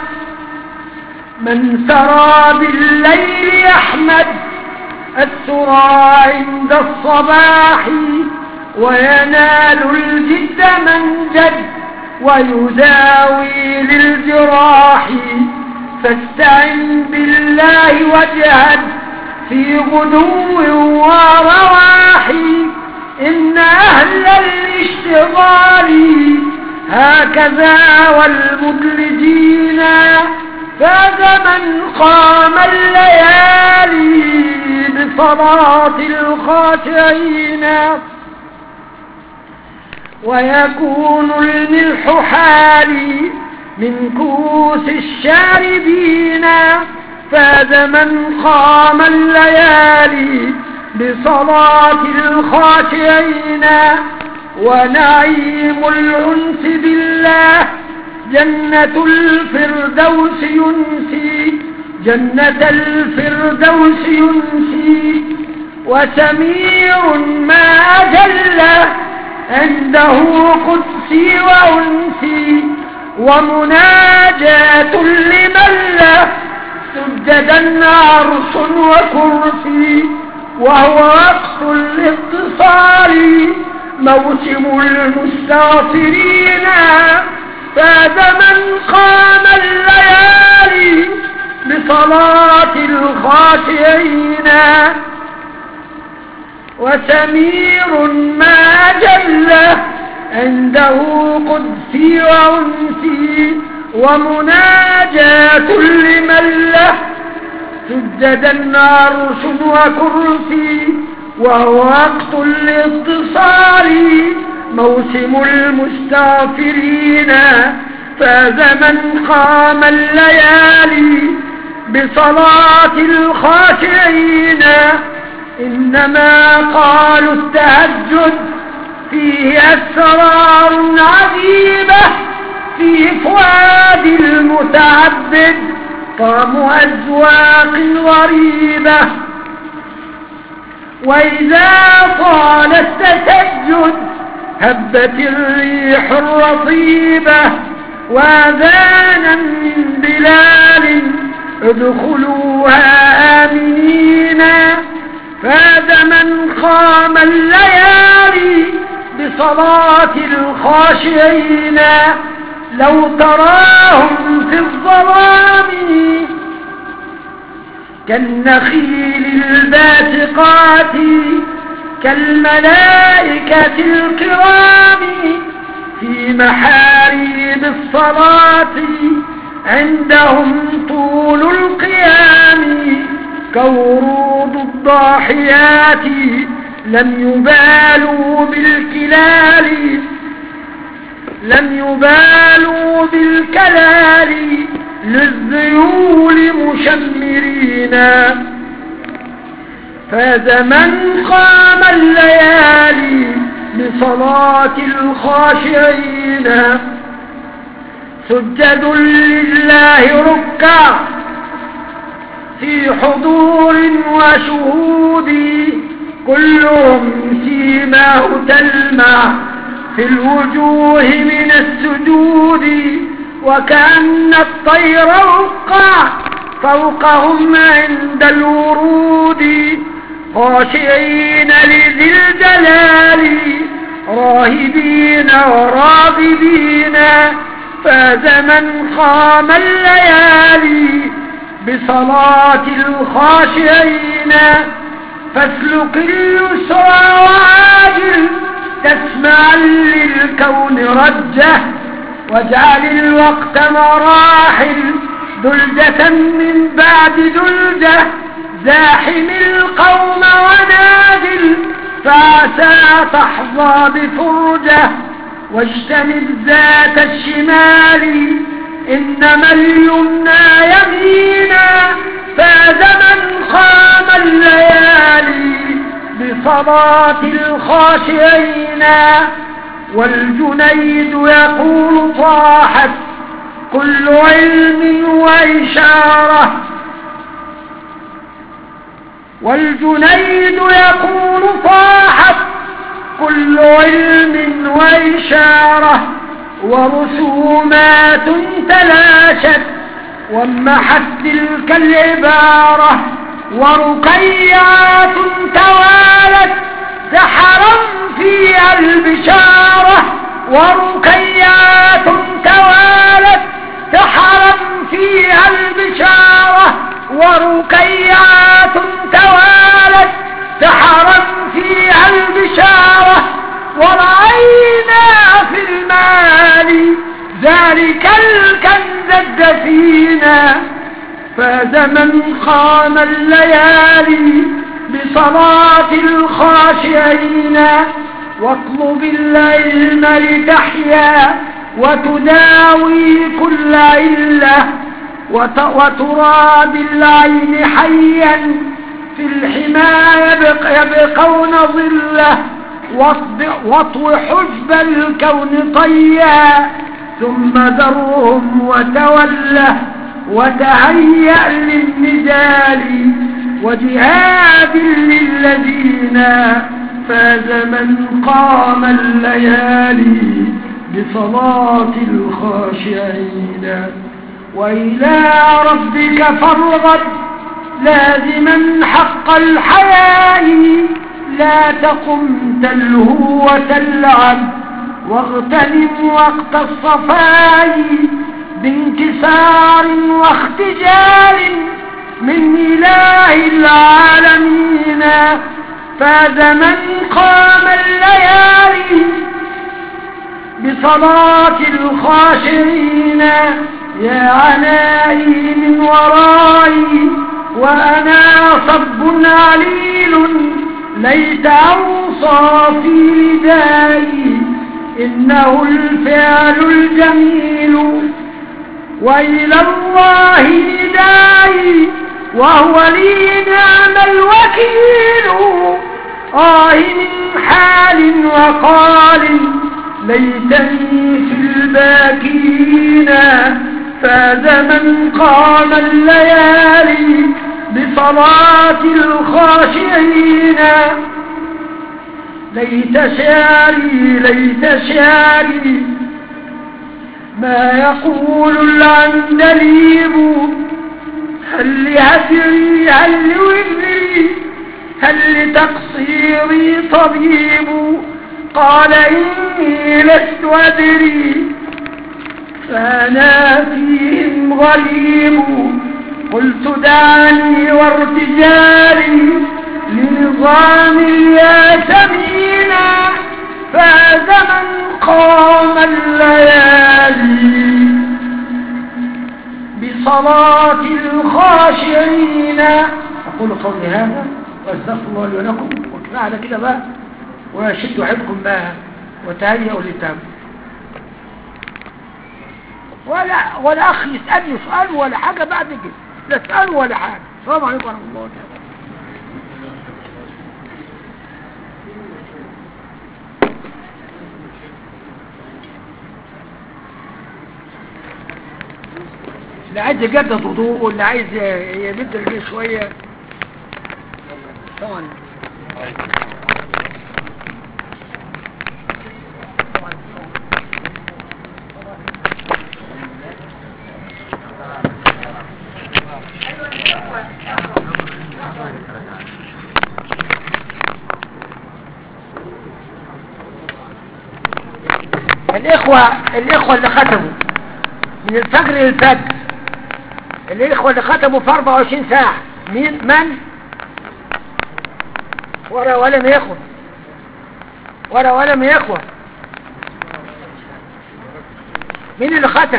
Speaker 1: من سرى بالليل يحمد السرى عند الصباح وينال الجد من جد ويداوي للجراح فاستعن بالله واجهد في غدو ورواح إن أهل الاشتغال هكذا والمدلجين فاز من قام الليالي بصلاة الخاشعين ويكون الملح حالي من كوس الشاربين فاز من قام الليالي بصلاة الخاشعين ونعيم الأنس بالله جنة الفردوس ينسي جنة الفردوس ينسي وسمير ما أجل عنده قدسي وأنسي ومناجاة لمن له سجدا عرش وكرسي وهو وقت الاتصال موسم المستغفرين فاز من قام الليالي بصلاة الخاشعين وسمير ما جل عنده قدسي وأنسي ومناجاة لمن له سجدا عرش وكرسي وهو وقت الاتصال موسم المستغفرين فاز من قام الليالي بصلاة الخاشعين إنما قالوا التهجد فيه أسرار عجيبة في فؤاد المتعبد طعم أزواق غريبة وإذا طال التسجد هبت الريح الرطيبة وأذانا من بلال ادخلوها آمنين فاز من قام الليالي بصلاة الخاشعين لو تراهم في الظلام كالنخيل الباسقات كالملائكة الكرام في محاريب الصلاة عندهم طول القيام كورود الضاحيات لم يبالوا بالكلال لم يبالوا بالكلال للذيول مشمرين فاز من قام الليالي بصلاة الخاشعين سجد لله ركع في حضور وشهود كلهم سيماه تلمع في الوجوه من السجود وكأن الطير وقع فوقهم عند الورود خاشعين لذي الجلال راهبين وراغبين فاز من قام الليالي بصلاة الخاشعين فاسلك اليسرى وعاجل تسمع للكون رجه واجعل الوقت مراحل دلجة من بعد دلجة زاحم القوم ونادل فعسى تحظى بفرجة واجتنب ذات الشمال إنما اليمنى يمينا فاز من قام الليالي بصلاة الخاشعين والجنيد يقول طاحت كل علم وإشارة والجنيد يقول طاحت كل علم وإشارة ورسومات تلاشت وامحت تلك العبارة ورقيات توالت سحرا فيها البشارة ورقيات توالت سحرا فيها البشارة ورقيات توالت سحرا فيها البشارة ورأينا في المال ذلك الكنز الدفينا فاز من قام الليالي بصلاة الخاشعين واطلب العلم لتحيا وتداوي كل علة وترى بالعين حيا في الحمى يبقون ظله واطو حجب الكون طيا ثم ذرهم وتوله وتهيأ للنزال وجهاد للذين فاز من قام الليالي بصلاة الخاشعين وإلى ربك فارغب لازما حق الحياء لا تقم تلهو وتلعب واغتنم وقت الصفاء بانكسار واختجال من إله العالمين فاز من قام الليالي بصلاة الخاشعين يا عنائي من ورائي وأنا صب عليل ليت أوصى في ردائي إنه الفعل الجميل وإلى الله ندائي وهو لي نعم الوكيل آه من حال وقال ليتني في الباكين فاز من قام الليالي بصلاة الخاشعين ليت شعري ليت شعري ما يقول العندليب هل لهجري هل لوزري هل لتقصيري طبيب قال إني لست أدري فأنا فيهم غريب قلت دعني وارتجالي لنظام الياسمين فاز من قام الليالي بصلاة الخاشعين أقول قولي هذا واستغفر الله لي ولكم وكفى على كده بقى وشدوا حبكم بقى وتهيئوا للتام ولا ولا أخ يسألني سؤال ولا حاجة بعد كده لا اسأل ولا حاجة السلام عليكم ورحمة الله وبركاته اللي عايز يجدد وضوءه اللي عايز يمد رجليه شوية طبعا الإخوة الإخوة اللي ختموا من الفجر للفجر الإخوة اللي ختموا في 24 ساعة مين من ورا ولم يخوة ورا ولم يخوة مين اللي ختم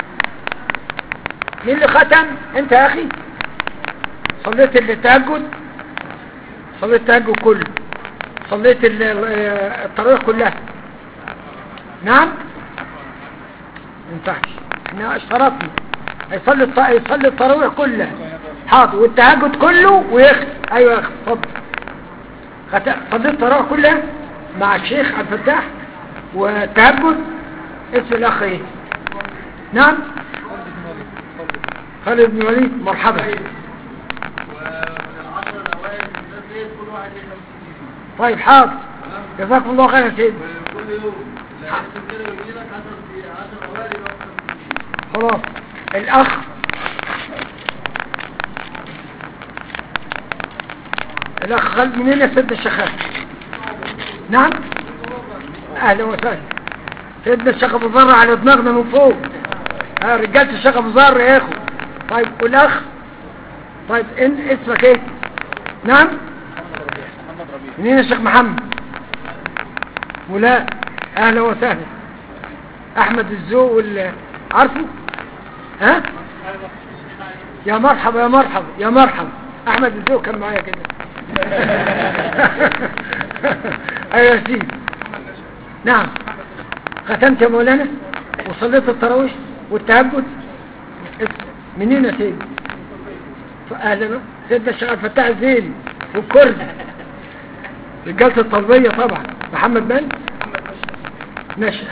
Speaker 1: مين اللي ختم انت يا اخي صليت التهجد صليت التهجد كله صليت ال- ال- التراويح كلها نعم ما ينفعش احنا اشترطنا هيصلي الط- هيصلي التراويح كلها حاضر والتهجد كله ويختم ايوه يا اخي اتفضل خت- صليت التراويح كلها مع الشيخ عبد الفتاح والتهجد اسم الاخ ايه نعم خالد بن وليد مرحبا طيب حاضر جزاكم الله خير يا سيدي
Speaker 2: كل يوم لا يحسن كده ويجي لك 10 في 10 اوائل يبقى
Speaker 1: خلاص الاخ الاخ خالد منين يا سيدنا الشيخ نعم اهلا وسهلا سيدنا الشيخ ابو ذر على دماغنا من فوق ها رجاله الشيخ ابو ذر يا اخو طيب والاخ طيب ان اسمك ايه نعم منين يا شيخ محمد ولا اهلا وسهلا احمد الزوق وال عارفه ها يا مرحبا يا مرحبا يا مرحبا احمد الزوق كان معايا كده ايوه يا سيدي نعم ختمت يا مولانا وصليت التراويح والتهجد منين يا سيدي اهلا سيدنا الشيخ عبد الفتاح الزيني والكردي رجاله الطلبيه طبعا محمد من نشأ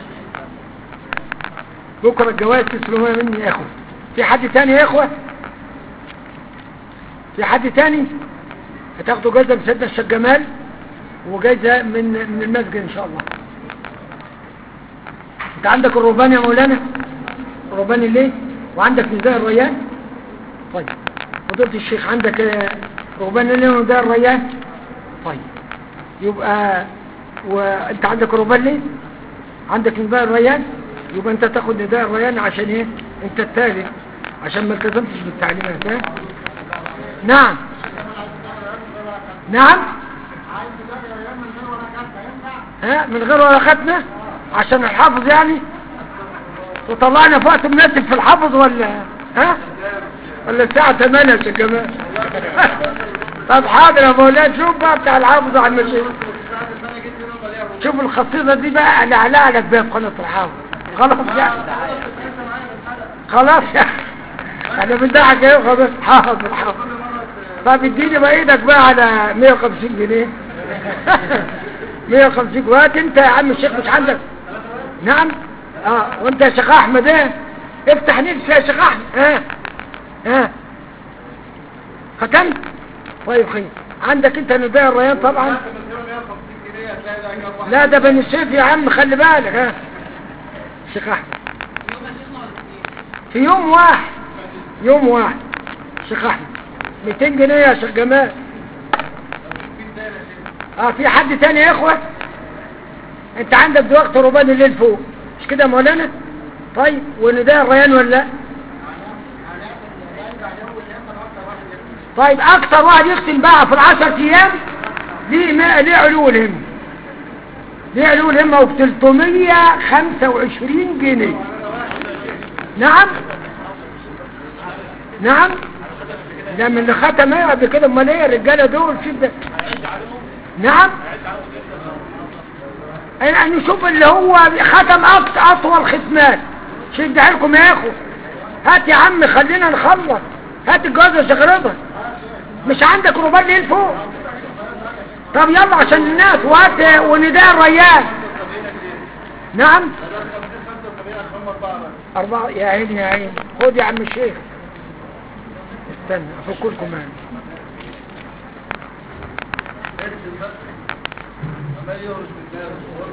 Speaker 1: بكرة الجواز تسلموها مني يا اخوة في حد تاني يا اخوة في حد تاني هتاخدوا جايزة من سيدنا الشيخ جمال وجايزة من من المسجد ان شاء الله انت عندك الرهبان يا مولانا الرهبان الليل وعندك نداء الريان طيب فضلت الشيخ عندك آه، رهبان الليل ونداء الريان طيب يبقى وانت عندك رهبان ليه عندك نداء الريان يبقى انت تاخد نداء الريان عشان ايه انت التالي عشان ما التزمتش بالتعليمات ها نعم نعم ها من غير ولا ختمة عشان الحافظ يعني وطلعنا في وقت مناسب في الحافظ ولا ها ولا الساعة 8 يا شيخ جمال طب حاضر يا مولانا شوف بقى بتاع الحافظ على المشي شوف الخصيصة دي بقى اللي عليها لك بيها في قناة الحافظ خلاص يعني خلاص يعني انا بندعك ايه خلاص حاضر حاضر طب اديني بقى ايدك بقى على 150 جنيه 150 وقت انت يا عم الشيخ مش عندك نعم اه وانت يا شيخ احمد ايه افتح نفسي يا شيخ احمد ها ها ختمت طيب خير عندك انت نداء الريان طبعا لا ده بني سيف يا عم خلي بالك ها شيخ احمد في يوم واحد يوم واحد شيخ احمد 200 جنيه يا شيخ جمال اه في حد تاني يا اخوة انت عندك دلوقتي ربان الليل فوق مش كده يا مولانا طيب ونداء الريان ولا لا طيب اكتر واحد يختم بقى في العشر ايام ليه ما ليه علو الهمه ليه علو الهمه وب 325 جنيه نعم نعم ده من اللي ختم ايه قبل كده امال ايه الرجاله دول شده نعم يعني نشوف اللي هو ختم أط- اطول ختمات شد لكم يا اخو هات يا عم خلينا نخلص هات الجوازه شغلتها مش عندك ربال ليل فوق طب يلا عشان الناس وهات ونداء الريان نعم أربعة يا عيني يا عيني خد يا عم الشيخ استنى أفكركم معنا
Speaker 2: يرسم بس عمال يهرس في الناس وهو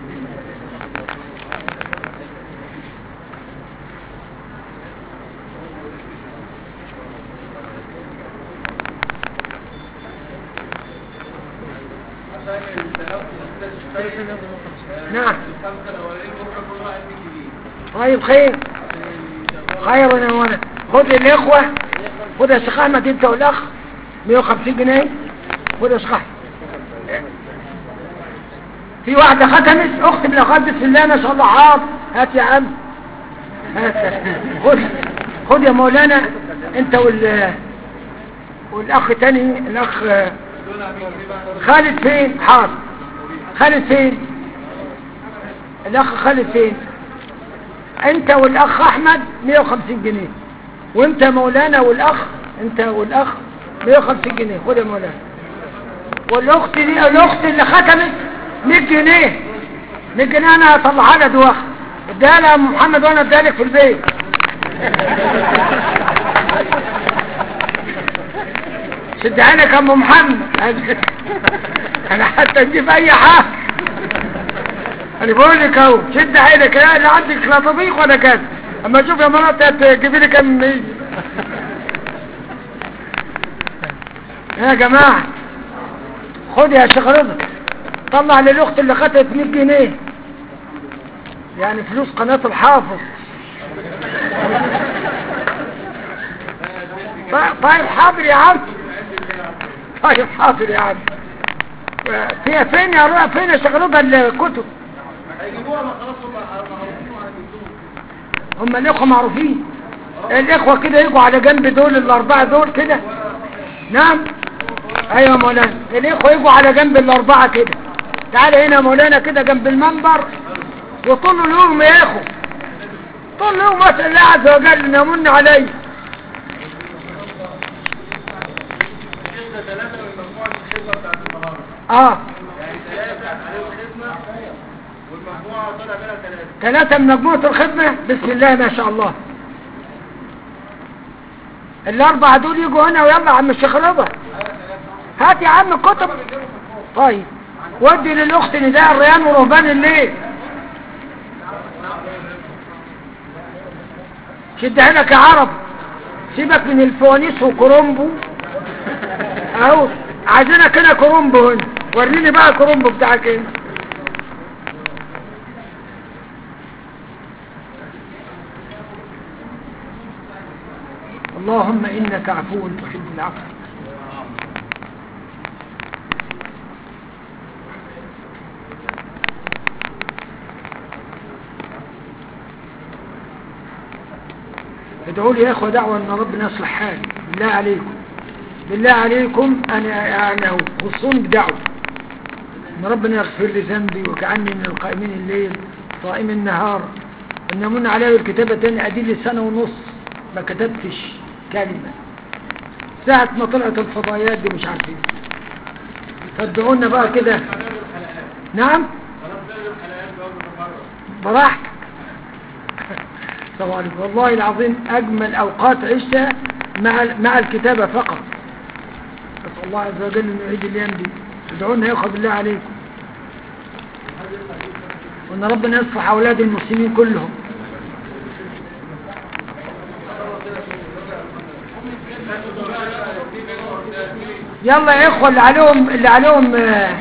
Speaker 1: نعم
Speaker 2: الخمسة الأولين بكرة كل واحد 100 جنيه
Speaker 1: طيب خير خير يا وانا خد الاخوة خد يا شيخ احمد انت والاخ 150 جنيه خد يا شيخ احمد في واحدة ختمت اختي من الاخوات بسم الله ما شاء الله حاضر هات يا عم هات. خد خد يا مولانا انت وال والاخ تاني الاخ
Speaker 2: دول عاملين ايه بقى
Speaker 1: خالد فين حاضر خالد فين الاخ خالد فين انت والاخ احمد 150 جنيه وانت يا مولانا والاخ انت والاخ 150 جنيه خد يا مولانا والاخت دي الاخت اللي ختمت 100 جنيه 100 جنيه انا هطلعها لها دلوقتي اديها لها يا أم محمد وانا اديها لك في البيت شد عينك يا ام محمد انا حتى نجيب اي حاجه انا بقول لك اهو شد عينك لا لا عندك لا طبيخ ولا كذا اما اشوف يا مرات تجيبي لي كام مية يا جماعه خد يا شيخ رضا طلع للاخت اللي خدت 100 جنيه يعني فلوس قناه الحافظ طيب- طيب حاضر يا عم طيب حاضر يا عم في فين يا رؤى فين يا شيخ رضا الكتب
Speaker 2: هيجيبوها ما خلاص هم معروفين وهيجيبوها
Speaker 1: هم الاخوه معروفين الاخوه كده يجوا على جنب دول الاربعه دول كده نعم ايوه يا مولانا الاخوه يجوا على جنب الاربعه كده تعال هنا يا مولانا كده جنب المنبر وطول اليوم يا اخو طول اليوم اسال الله عز وجل ان يمن علي
Speaker 2: الشيخ ده ثلاثة من مجموعة الخدمة بتاعت النهاردة
Speaker 1: اه
Speaker 2: يعني ثلاثة عليهم خدمة والمجموعة طلع منها ثلاثة
Speaker 1: ثلاثة من مجموعة الخدمة بسم الله ما شاء الله الأربعة دول يجوا هنا ويلا يا عم الشيخ رضا هات يا عم الكتب طيب ودي للأخت نداء الريان ورهبان الليل شد عينك يا عرب سيبك من الفوانيس وكرومبو اهو عايزينك هنا كرومبو هنا وريني بقى الكرومبو بتاعك هنا اللهم إنك عفو تحب العفو ادعوا لي يا اخوة دعوة ان ربنا يصلح حالي بالله عليكم بالله عليكم انا يعني أهو، خصوني بدعوة ان ربنا يغفر لي ذنبي وكعني من القائمين الليل صائم النهار ان يمن علي الكتابة تاني ادي سنة ونص ما كتبتش كلمة ساعة ما طلعت الفضائيات دي مش عارفين فادعونا بقى كده نعم
Speaker 2: خلاص نلغي الحلقات بقى ونتفرج
Speaker 1: براحتك طبعا والله العظيم أجمل أوقات عشتها مع مع الكتابة فقط نسأل الله عز وجل أن يعيد الأيام دي ادعونا يا أخوة بالله عليكم وأن ربنا يصلح أولاد المسلمين كلهم يلا يا إخوة اللي عليهم اللي عليهم آه،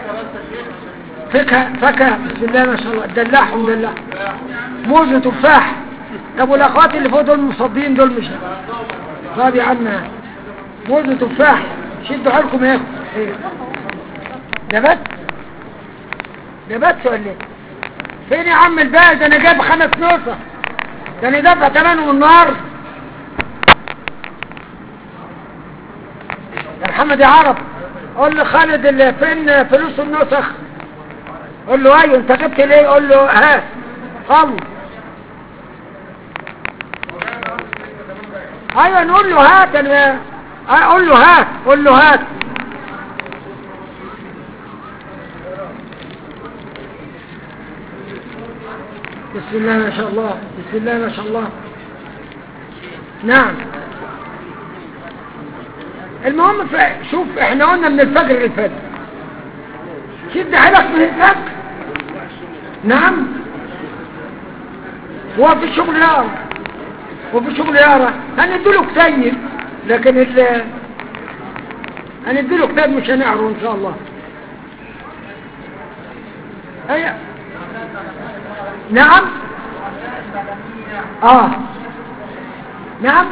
Speaker 1: فاكهة فاكهة بسم الله ما شاء الله دلعهم دلعهم موز وتفاح طب والاخوات اللي فوق دول مصابين دول مش طب يا عم موز وتفاح شدوا حالكم يا اخو ايه ده بس ده بس ولا ايه فين يا عم الباقي ده انا جايب خمس نوصة ده انا دافع ثمنه النهار يا محمد يا عرب قول لي خالد اللي فين فلوس النسخ قول له ايوه انت جبت ليه قول له ها خلص ايوه نقول له هات انا اقول له هات قول له هات بسم الله ما شاء الله بسم الله ما شاء الله نعم المهم ف... شوف احنا قلنا من الفجر للفجر شد حيلك من الفك نعم وفي شغل يارا وفي شغل يارا هنديله كتيب لكن ال هنديله كتاب مش هنعره ان شاء الله اي نعم اه نعم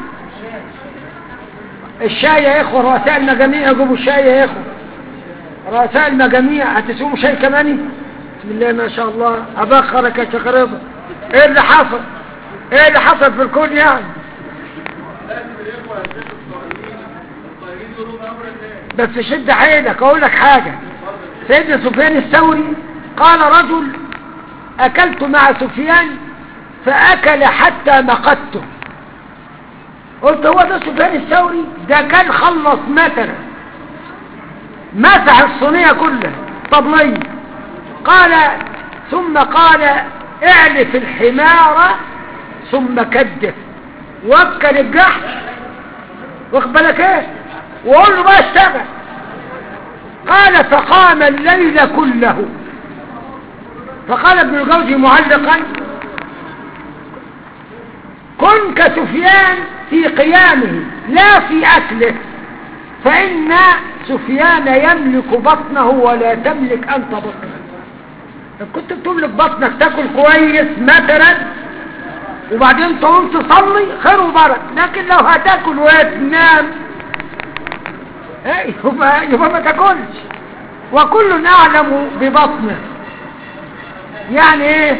Speaker 1: الشاي يا اخوة رؤساء المجاميع يجيبوا الشاي يا اخوة رؤساء المجاميع هتسوموا شاي كماني بسم الله ما شاء الله ابخرك يا شيخ رضا ايه اللي حصل ايه اللي حصل في الكون يعني
Speaker 2: لازم الاخوه يا شيخ الصغيرين الصغيرين يقولوا امر الله
Speaker 1: بس شد حيلك اقول لك حاجة سيدنا سفيان الثوري قال رجل اكلت مع سفيان فاكل حتى مقته قلت هو ده سفيان الثوري ده كان خلص مثلا مسح الصينية كلها طبلية قال ثم قال اعلف الحمار ثم كدف وكل الجحش واخد بالك ايه وقول له بقى اشتغل قال فقام الليل كله فقال ابن الجوزي معلقا كن كسفيان في قيامه لا في أكله فإن سفيان يملك بطنه ولا تملك أنت بطنه لو كنت بتملك بطنك تاكل كويس مثلا وبعدين تقوم تصلي خير وبركة لكن لو هتاكل وتنام إيه، يبقى, يبقى ما تاكلش وكل أعلم ببطنه يعني ايه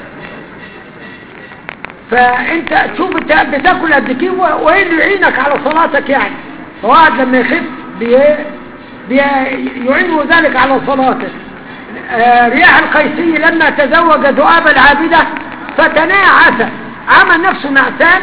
Speaker 1: فانت تشوف انت بتاكل قد كده وايه اللي يعينك على صلاتك يعني فواحد لما يخف بي بي يعينه ذلك على صلاته آه، رياح القيسي لما تزوج ذؤاب العابدة فتناعس عمل نفسه نعسان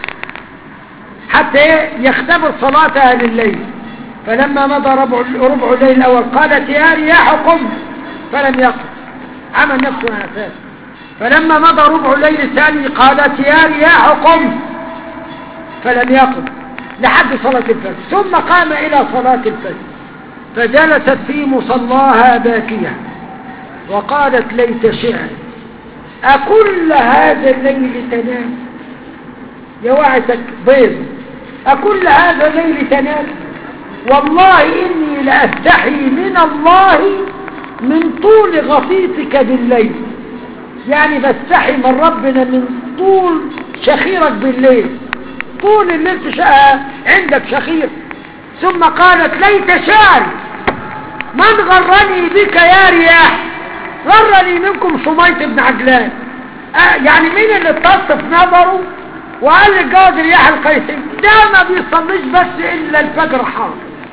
Speaker 1: حتى إيه؟ يختبر صلاتها لليل فلما مضى ربع, ربع الليل الأول قالت يا رياح قم فلم يقم عمل نفسه نعسان فلما مضى ربع الليل الثاني قالت يا رياح قم فلم يقم لحد صلاة الفجر ثم قام إلى صلاة الفجر فجلست في مصلاها باكية وقالت ليت شعر أكل هذا الليل تنام يا وعتك بيض أكل هذا الليل تنام والله إني لأستحي من الله من طول غطيتك بالليل يعني بستحي من ربنا من طول شخيرك بالليل طول الليل تشاء عندك شخير ثم قالت ليت شعر من غرني بك يا رياح غرني منكم صميت بن عجلان آه يعني مين اللي اتص في نظره وقال لي جوز رياح القيسي ده ما بيصليش بس الا الفجر حاضر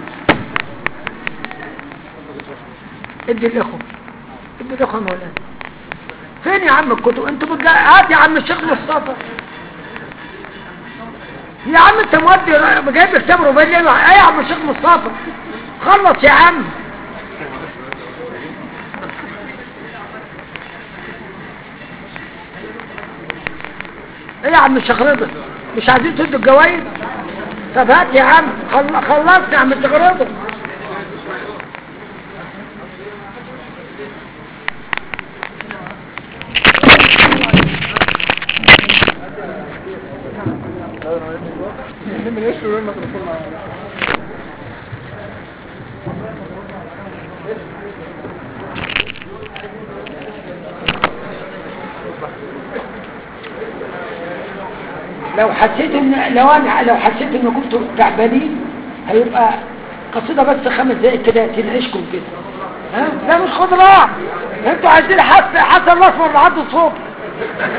Speaker 1: ادي الاخوه ادي الاخوه مولانا فين يا عم الكتب انتوا بتجا... هات يا عم الشيخ مصطفى يا عم انت مودي جايب كتاب رباعي ليه ايه يا عم الشيخ مصطفى خلص يا عم ايه يا عم الشيخ رضا مش عايزين تدوا الجوايز طب هات يا عم خل... خلصت يا عم الشيخ رضا لو حسيت ان لو انا لو حسيت ان كنتوا تعبانين هيبقى قصيده بس خمس دقايق كده تنعشكم كده ها لا مش خضراء انتوا عايزين حتى حتى الاسمر لحد الصبح